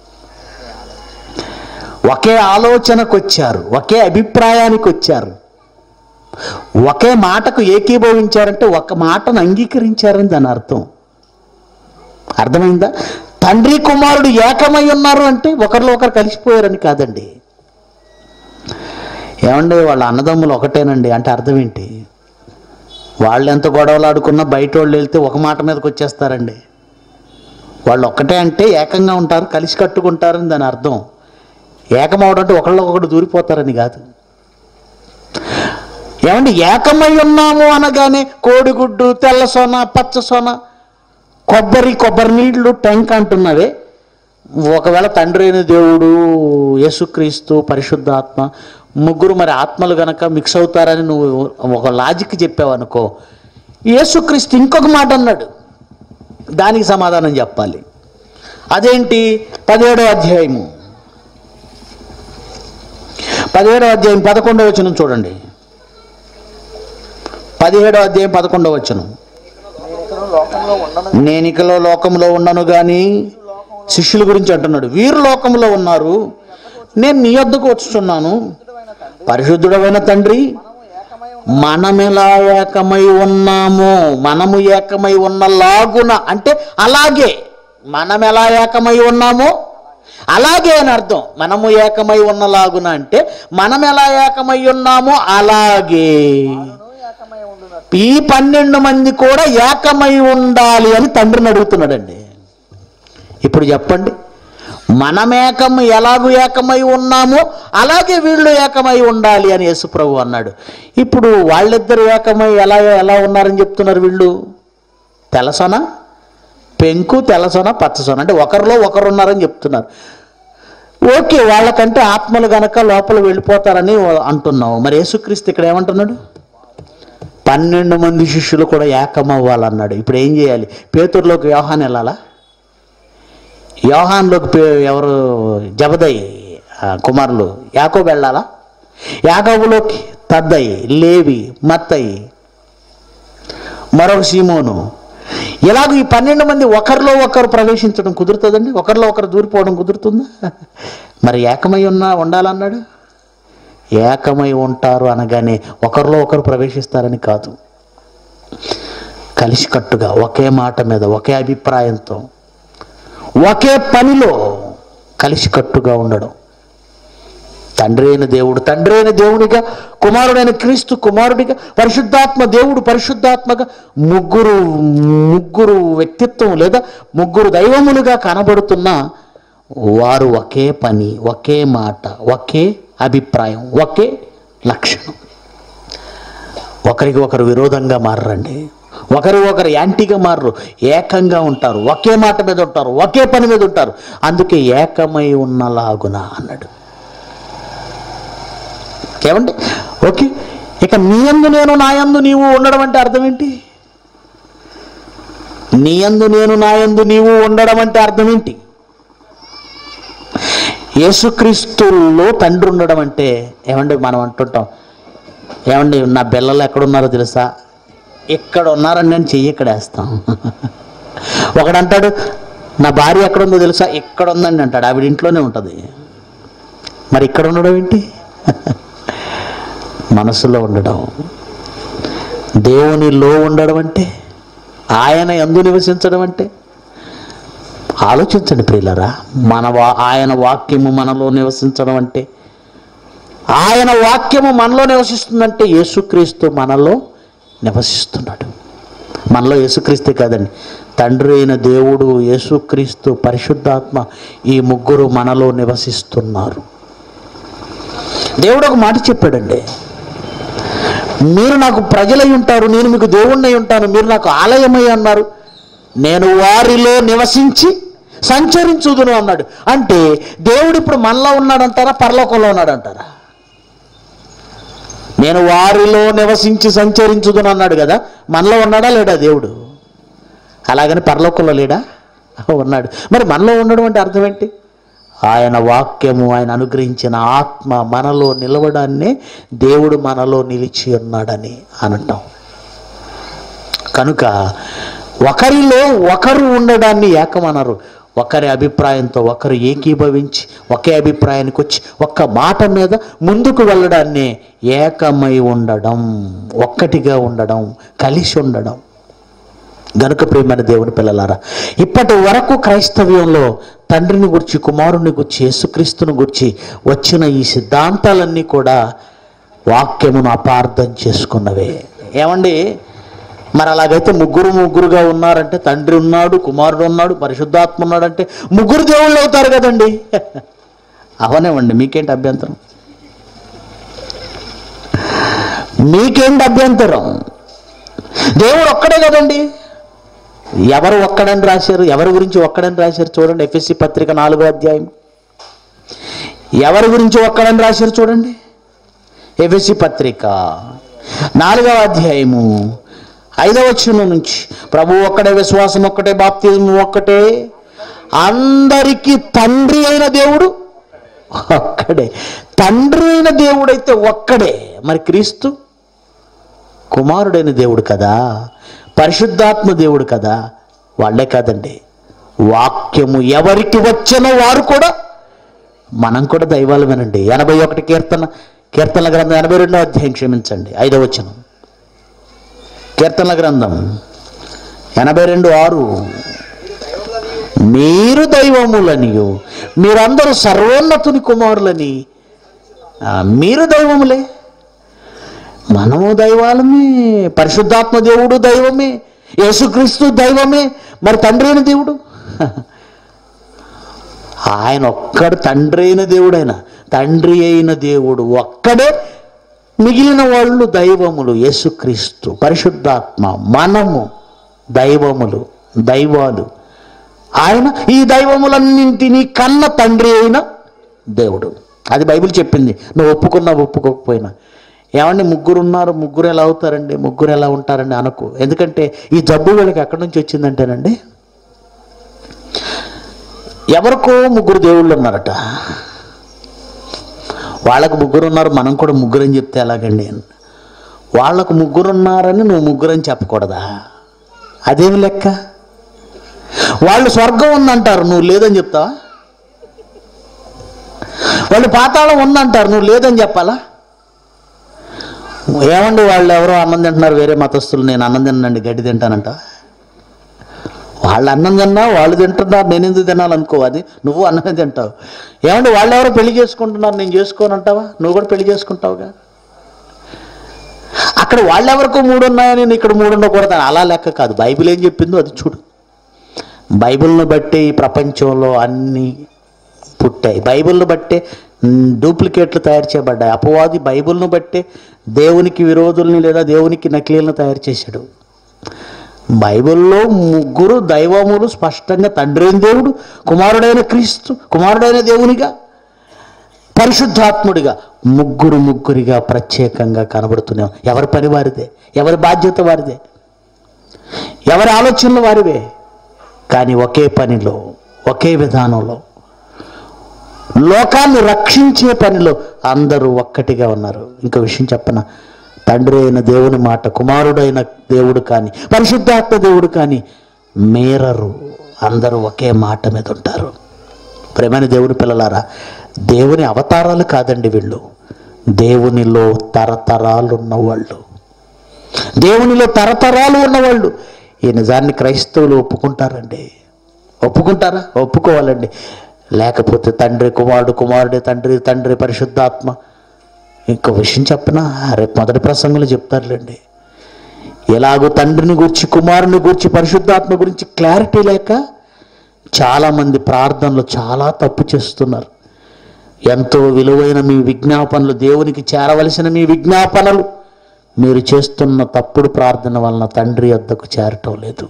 ఒకే ఆలోచనకు వచ్చారు ఒకే అభిప్రాయానికి వచ్చారు ఒకే మాటకు ఏకీభవించారంటే ఒక మాటను అంగీకరించారని దాని అర్థం అర్థమైందా తండ్రి కుమారుడు ఏకమై ఉన్నారు అంటే ఒకరిలో ఒకరు కలిసిపోయారని కాదండి ఏమండి వాళ్ళ అన్నదమ్ములు ఒకటేనండి అంటే అర్థం ఏంటి వాళ్ళు ఎంత గొడవలు ఆడుకున్నా బయట వాళ్ళు వెళ్తే ఒక మాట మీదకి వచ్చేస్తారండి వాళ్ళు ఒక్కటే అంటే ఏకంగా ఉంటారు కలిసి కట్టుకుంటారని దాని అర్థం ఏకమవడం అంటే ఒకళ్ళు ఒకడు దూరిపోతారని కాదు ఏమండి ఏకమై ఉన్నాము అనగానే కోడిగుడ్డు తెల్ల సొన పచ్చ సొన కొబ్బరి కొబ్బరి నీళ్లు టెంక్ అంటున్నవే ఒకవేళ తండ్రి అయిన దేవుడు యేసుక్రీస్తు పరిశుద్ధాత్మ ముగ్గురు మరి ఆత్మలు గనక మిక్స్ అవుతారని నువ్వు ఒక లాజిక్ చెప్పావనుకో యేసుక్రీస్తు ఇంకొక మాట అన్నాడు దానికి సమాధానం చెప్పాలి అదేంటి పదిహేడో అధ్యాయము పదిహేడో అధ్యాయం పదకొండవ వచనం చూడండి పదిహేడో అధ్యాయం పదకొండవ వచ్చును నేను ఇక్కడ లోకంలో ఉండను నేను ఇకలో లోకంలో ఉండను కానీ శిష్యుల గురించి అంటున్నాడు వీరు లోకంలో ఉన్నారు నేను నీ వద్దకు వచ్చుచున్నాను పరిశుద్ధుడమైన తండ్రి మనమెలా ఏకమై ఉన్నామో మనము ఏకమై ఉన్నలాగున అంటే అలాగే మనం ఎలా ఏకమై ఉన్నామో అలాగే అని అర్థం మనము ఏకమై ఉన్నలాగున అంటే మనం ఎలా ఏకమై ఉన్నామో అలాగే ఏకమై ఉండునట్టు ఈ పన్నెండు మంది కూడా ఏకమై ఉండాలి అని తండ్రిని అడుగుతున్నాడండి ఇప్పుడు చెప్పండి మనం ఏకం ఎలాగూ ఏకమై ఉన్నామో అలాగే వీళ్ళు ఏకమై ఉండాలి అని యేసుప్రభు అన్నాడు ఇప్పుడు వాళ్ళిద్దరు ఏకమై ఎలా ఎలా ఉన్నారని చెప్తున్నారు వీళ్ళు తెలసన పెంకు తెలసన పచ్చసన అంటే ఒకరిలో ఒకరు ఉన్నారని చెప్తున్నారు ఓకే వాళ్ళకంటే ఆత్మలు గనక లోపల వెళ్ళిపోతారని అంటున్నావు మరి యేసుక్రీస్తు ఇక్కడ ఏమంటున్నాడు పన్నెండు మంది శిష్యులు కూడా ఏకమవ్వాలన్నాడు ఇప్పుడు ఏం చేయాలి పేతుర్లోకి యోహాన్ వెళ్ళాలా యోహాన్లోకి పే ఎవరు జబదయ్ ఆ, కుమారులు యాకోబు వెళ్ళాలా యాకోబులోకి తద్దయి లేవి మత్తయి మరొక సీమోను ఇలాగ ఈ పన్నెండు మంది ఒకరిలో ఒకరు ప్రవేశించడం కుదురుతుందండి ఒకరిలో ఒకరు దూరిపోవడం కుదురుతుందా మరి ఏకమై ఉన్నా ఉండాలన్నాడు ఏకమై ఉంటారు అనగానే ఒకరిలో ఒకరు ప్రవేశిస్తారని కాదు కలిసికట్టుగా ఒకే మాట మీద ఒకే అభిప్రాయంతో ఒకే పనిలో కలిసికట్టుగా ఉండడం తండ్రి అయిన దేవుడు తండ్రి అయిన దేవుడిగా కుమారుడైన క్రీస్తు కుమారుడిగా పరిశుద్ధాత్మ దేవుడు పరిశుద్ధాత్మగా ముగ్గురు ముగ్గురు వ్యక్తిత్వం లేదా ముగ్గురు దైవములుగా కనబడుతున్న వారు ఒకే పని ఒకే మాట ఒకే అభిప్రాయం ఒకే లక్షణం ఒకరికి ఒకరు విరోధంగా మారరండి ఒకరి ఒకరు యాంటీగా మారరు ఏకంగా ఉంటారు ఒకే మాట మీద ఉంటారు ఒకే పని మీద ఉంటారు అందుకే ఏకమై ఉన్నలాగున అన్నాడు ఏమండి ఓకే ఇక నీ యందు నేను నా యందు నీవు ఉండడం అంటే అర్థం ఏంటి నీ యందు నేను నా యందు నీవు ఉండడం అంటే అర్థం ఏంటి యేసుక్రీస్తుల్లో తండ్రి ఉండడం అంటే ఏమండి మనం అంటుంటాం ఏమండి నా పిల్లలు ఎక్కడున్నారో తెలుసా ఇక్కడ ఉన్నారని నేను చెయ్యి ఇక్కడ వేస్తాం ఒకడు అంటాడు నా భార్య ఎక్కడ ఉందో తెలుసా ఇక్కడ ఉందండి అంటాడు ఆవిడ ఇంట్లోనే ఉంటుంది మరి ఇక్కడ ఉండడం ఏంటి మనసులో ఉండడం దేవునిలో ఉండడం అంటే ఆయన ఎందు నివసించడం అంటే ఆలోచించండి ప్రియులరా మన వా ఆయన వాక్యము మనలో నివసించడం అంటే ఆయన వాక్యము మనలో నివసిస్తుందంటే యేసుక్రీస్తు మనలో నివసిస్తున్నాడు మనలో యేసుక్రీస్తే కాదండి తండ్రి అయిన దేవుడు యేసుక్రీస్తు పరిశుద్ధాత్మ ఈ ముగ్గురు మనలో నివసిస్తున్నారు దేవుడు ఒక మాట చెప్పాడండి మీరు నాకు ప్రజలై ఉంటారు నేను మీకు దేవుణ్ణి ఉంటాను మీరు నాకు ఆలయమై అన్నారు నేను వారిలో నివసించి సంచరించుదును అన్నాడు అంటే దేవుడు ఇప్పుడు మనలో ఉన్నాడంటారా పరలోకంలో ఉన్నాడంటారా నేను వారిలో నివసించి సంచరించుదును అన్నాడు కదా మనలో ఉన్నాడా లేడా దేవుడు అలాగని పరలోకంలో లేడా ఉన్నాడు మరి మనలో ఉండడం అంటే అర్థం ఏంటి ఆయన వాక్యము ఆయన అనుగ్రహించిన ఆత్మ మనలో నిలవడాన్నే దేవుడు మనలో నిలిచి ఉన్నాడని అనటం కనుక ఒకరిలో ఒకరు ఉండడాన్ని ఏకమనరు ఒకరి అభిప్రాయంతో ఒకరు ఏకీభవించి ఒకే అభిప్రాయానికి వచ్చి ఒక్క మాట మీద ముందుకు వెళ్ళడాన్ని ఏకమై ఉండడం ఒక్కటిగా ఉండడం కలిసి ఉండడం గనుక ప్రియమైన దేవుని పిల్లలారా ఇప్పటి వరకు క్రైస్తవ్యంలో తండ్రిని గురించి కుమారుని గురించి యేసుక్రీస్తుని గురించి వచ్చిన ఈ సిద్ధాంతాలన్నీ కూడా వాక్యమును అపార్థం చేసుకున్నవే ఏమండి మరి అలాగైతే ముగ్గురు ముగ్గురుగా ఉన్నారంటే తండ్రి ఉన్నాడు కుమారుడు ఉన్నాడు పరిశుద్ధాత్మ ఉన్నాడంటే ముగ్గురు దేవుళ్ళు అవుతారు కదండి అవనేవండి మీకేంటి అభ్యంతరం మీకేంటి అభ్యంతరం దేవుడు ఒక్కడే కదండి ఎవరు ఒక్కడని రాశారు ఎవరి గురించి ఒక్కడని రాశారు చూడండి ఎఫ్ఎస్సి పత్రిక నాలుగో అధ్యాయం ఎవరి గురించి ఒక్కడని రాశారు చూడండి ఎఫ్ఎస్సి పత్రిక నాలుగవ అధ్యాయము ఐదవ వచనం నుంచి ప్రభు ఒక్కడే విశ్వాసం ఒక్కటే బాప్తిజం ఒక్కటే అందరికీ తండ్రి అయిన దేవుడు ఒక్కడే తండ్రి అయిన దేవుడైతే ఒక్కడే మరి క్రీస్తు కుమారుడైన దేవుడు కదా పరిశుద్ధాత్మ దేవుడు కదా వాళ్ళే కాదండి వాక్యము ఎవరికి వచ్చిన వారు కూడా మనం కూడా దైవాలమేనండి ఎనభై ఒకటి కీర్తన కీర్తనల గ్రంథం ఎనభై రెండో అధ్యాయం క్షమించండి ఐదవ వచనం కీర్తనల గ్రంథం ఎనభై రెండు ఆరు మీరు దైవములనియు మీరందరూ సర్వోన్నతుని కుమారులని ఆ, మీరు దైవములే మనము దైవాలమే పరిశుద్ధాత్మ దేవుడు దైవమే యేసుక్రీస్తు దైవమే మరి తండ్రి అయిన దేవుడు ఆయన ఒక్కడు తండ్రి అయిన దేవుడైన తండ్రి అయిన దేవుడు ఒక్కడే మిగిలిన వాళ్ళు దైవములు యేసుక్రీస్తు పరిశుద్ధాత్మ మనము దైవములు దైవాలు ఆయన ఈ దైవములన్నింటినీ కన్న తండ్రి అయిన దేవుడు అది బైబిల్ చెప్పింది నువ్వు ఒప్పుకున్నా ఒప్పుకోకపోయినా ఏమండి ముగ్గురు ఉన్నారు ముగ్గురు ఎలా అవుతారండి ముగ్గురు ఎలా ఉంటారండి అనకు ఎందుకంటే ఈ జబ్బు వీళ్ళకి ఎక్కడి నుంచి వచ్చిందంటేనండి ఎవరికో ముగ్గురు దేవుళ్ళు ఉన్నారట వాళ్ళకు ముగ్గురు ఉన్నారు మనం కూడా ముగ్గురు అని చెప్తే ఎలాగండి వాళ్ళకు ముగ్గురు ఉన్నారని నువ్వు ముగ్గురు అని చెప్పకూడదా అదేమి లెక్క వాళ్ళు స్వర్గం ఉందంటారు నువ్వు లేదని చెప్తావా వాళ్ళు పాతాళం ఉందంటారు నువ్వు లేదని చెప్పాలా ఏమండి వాళ్ళు ఎవరో అన్నం తింటున్నారు వేరే మతస్థులు నేను అన్నం తిన్నానండి గడ్డి తింటానంట వాళ్ళు అన్నం తిన్నా వాళ్ళు తింటున్నారు నేను ఎందుకు తినాలనుకో అది నువ్వు అన్నమే తింటావు ఏమండి వాళ్ళు ఎవరో పెళ్లి చేసుకుంటున్నారు నేను చేసుకోనంటావా నువ్వు కూడా పెళ్లి చేసుకుంటావుగా అక్కడ వాళ్ళెవరికో మూడు ఉన్నాయని నేను ఇక్కడ మూడు ఉండకూడదు అలా లెక్క కాదు బైబిల్ ఏం చెప్పిందో అది చూడు బైబిల్ను బట్టి ఈ ప్రపంచంలో అన్నీ పుట్టాయి బైబిల్ను బట్టే మ్, డూప్లికేట్లు తయారు చేయబడ్డాయి అపవాది బైబిల్ను బట్టే దేవునికి విరోధుల్ని లేదా దేవునికి నకిలీలను తయారు చేశాడు బైబిల్లో ముగ్గురు దైవములు స్పష్టంగా తండ్రి అయిన దేవుడు కుమారుడైన క్రీస్తు కుమారుడైన దేవునిగా పరిశుద్ధాత్ముడిగా ముగ్గురు ముగ్గురిగా ప్రత్యేకంగా కనబడుతున్నాం ఎవరి పని వారిదే ఎవరి బాధ్యత వారిదే ఎవరి ఆలోచనలు వారివే కానీ ఒకే పనిలో ఒకే విధానంలో లోకాన్ని రక్షించే పనిలో అందరూ ఒక్కటిగా ఉన్నారు ఇంకో విషయం చెప్పన తండ్రి అయిన దేవుని మాట కుమారుడైన దేవుడు కానీ పరిశుద్ధాత్మ దేవుడు కానీ మేరరు అందరూ ఒకే మాట మీద ఉంటారు ప్రేమైన దేవుని పిల్లలారా దేవుని అవతారాలు కాదండి వీళ్ళు దేవునిలో తరతరాలు ఉన్నవాళ్ళు దేవునిలో తరతరాలు ఉన్నవాళ్ళు ఈ నిజాన్ని క్రైస్తవులు ఒప్పుకుంటారండి ఒప్పుకుంటారా ఒప్పుకోవాలండి లేకపోతే తండ్రి కుమారుడు కుమారుడే తండ్రి తండ్రి పరిశుద్ధాత్మ ఇంకో విషయం చెప్పనా రేపు మొదటి ప్రసంగంలో చెప్తారులేండి ఎలాగో తండ్రిని గురించి కుమారుని గురించి పరిశుద్ధాత్మ గురించి క్లారిటీ లేక చాలామంది ప్రార్థనలు చాలా తప్పు చేస్తున్నారు ఎంతో విలువైన మీ విజ్ఞాపనలు దేవునికి చేరవలసిన మీ విజ్ఞాపనలు మీరు చేస్తున్న తప్పుడు ప్రార్థన వలన తండ్రి వద్దకు చేరటం లేదు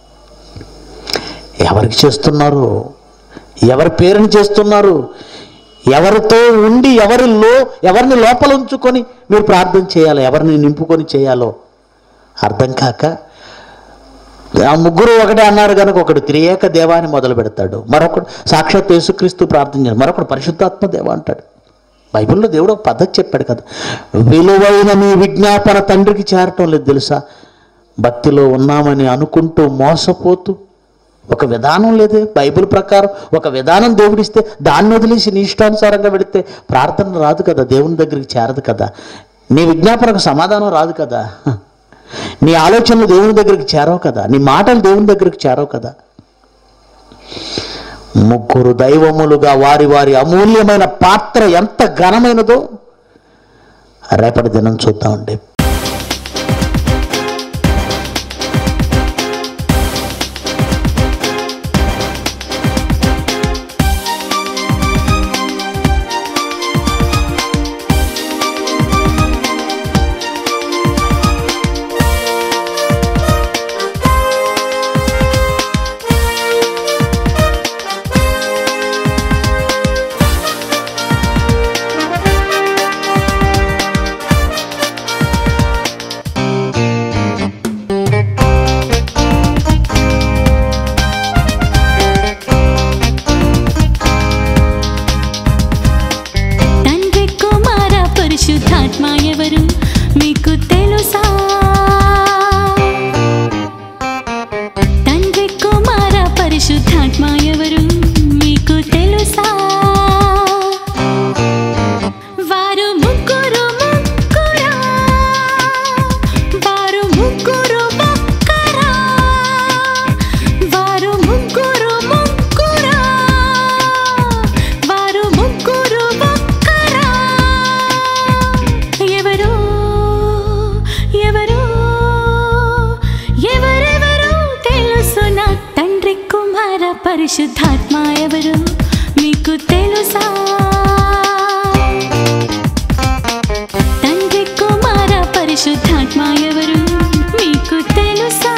ఎవరికి చేస్తున్నారు ఎవరి పేరుని చేస్తున్నారు ఎవరితో ఉండి ఎవరిలో ఎవరిని లోపల ఉంచుకొని మీరు ప్రార్థన చేయాలో ఎవరిని నింపుకొని చేయాలో అర్థం కాక ఆ ముగ్గురు ఒకటే అన్నారు కనుక ఒకడు త్రియేక దేవాన్ని మొదలు పెడతాడు మరొకడు సాక్షాత్ యేసుక్రీస్తు ప్రార్థన చేస్తాడు మరొకడు పరిశుద్ధాత్మ దేవ అంటాడు బైబిల్లో దేవుడు ఒక పద్ధతి చెప్పాడు కదా విలువైన మీ విజ్ఞాపన తండ్రికి చేరటం లేదు తెలుసా భక్తిలో ఉన్నామని అనుకుంటూ మోసపోతూ ఒక విధానం లేదే బైబిల్ ప్రకారం ఒక విధానం దేవుడిస్తే దాన్ని వదిలేసి నీ ఇష్టానుసారంగా పెడితే ప్రార్థన రాదు కదా దేవుని దగ్గరికి చేరదు కదా నీ విజ్ఞాపనకు సమాధానం రాదు కదా నీ ఆలోచనలు దేవుని దగ్గరికి చేరవు కదా నీ మాటలు దేవుని దగ్గరికి చేరవు కదా ముగ్గురు దైవములుగా వారి వారి అమూల్యమైన పాత్ర ఎంత ఘనమైనదో రేపటి దినం చూద్దామండి తండ్రి కుమార పరిశుద్ధాత్మ ఎవరు మీకు తెలుసా పరిశుద్ధాత్మ ఎవరు మీకు తెలుసా తండ్రి కుమార పరిశుద్ధాత్మ ఎవరు మీకు తెలుసా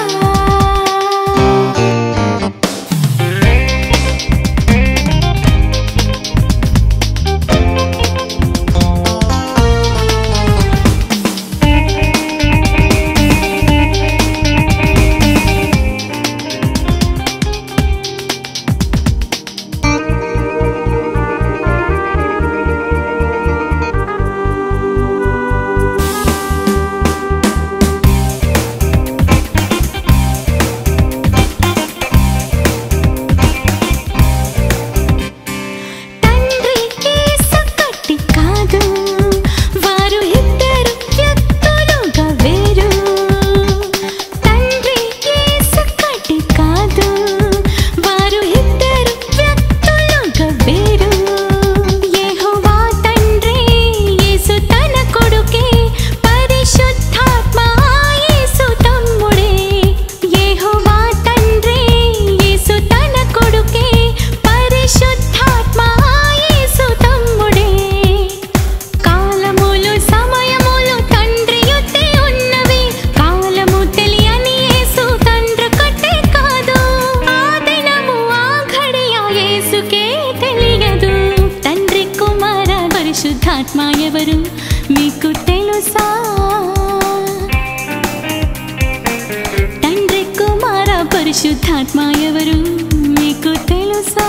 తండ్రి ఏసకట్టి కాదు వారు ఇద్దరు వ్యక్తులుగా వేరు తండ్రి ఏసకట్టి కాదు వారు ఇద్దరు వ్యక్తులుగా వేరు యెహోవా తండ్రి యేసు తన కొడుకే పరిశుద్ధాత్మ యేసు తమ్ముడే యెహోవా తండ్రి యేసు తన కొడుకే పరిశుద్ధాత్మ యేసు తమ్ముడే కాలములు సమయములు తండ్రి యొద్దే ఉన్నవి కాలము తెలియని యేసు తండ్రి కట్టే కాదు ఆ దినము ఆ ఘడియ యేసుకే తెలియదు తండ్రి కుమార పరిశుద్ధాత్మ ఎవరు మీకు తెలుసా తండ్రి కుమార పరిశుద్ధాత్మ ఎవరు మీకు తెలుసా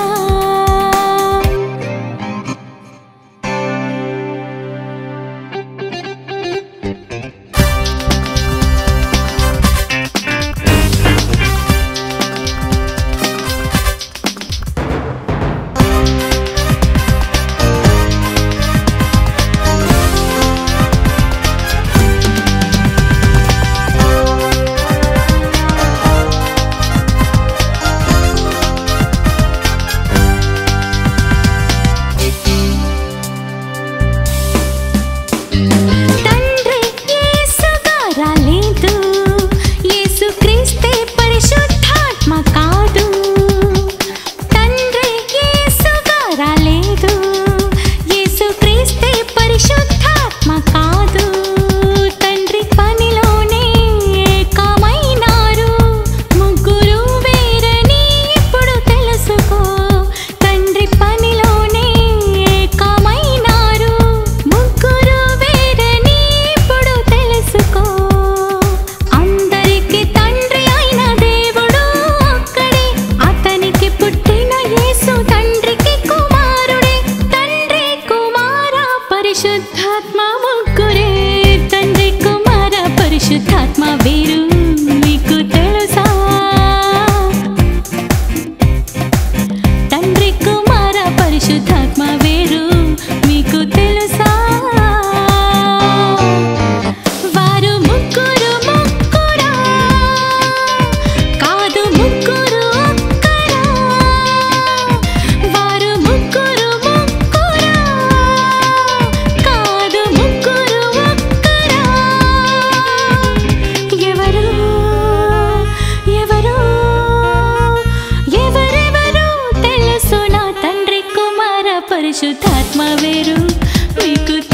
తండ్రి యేసుగా రాలేదు యేసుక్రీస్తే పరిశుద్ధాత్మ కాదు తండ్రి యేసుగా రాలేదు యేసుక్రీస్తే పరిశుద్ధాత్మ కాదు తండ్రి పనిలోనే ఏకమైనారు ముగ్గురు వేరని ఇప్పుడు తెలుసుకో తండ్రి పనిలోనే ఏకమైనారు ముగ్గురు వేరని ఇప్పుడు తెలుసుకో అందరికి తండ్రి అయిన దేవుడు ఒక్కడే అతనికి పుట్టిన యేసు తండ్రికి కుమారుడే తండ్రి కుమార పరిశుద్ధాత్మ ముగ్గురే తండ్రి కుమార పరిశుద్ధాత్మ వేరు మీకు తెలుసా తండ్రి కుమార పరిశుద్ధాత్మ వేరు మీకు తెలుసా వారు ముగ్గురు ముగ్గురా కాదు ముగ్గురు ఒక్కరా వారు ముగ్గురు ముగ్గురా కాదు ముగ్గురు ఒక్కరా ఎవరు ఎవరు ఎవరెవరు తెలుసు నా తండ్రి కుమార పరిశుద్ధాత్మ వేరు మీకు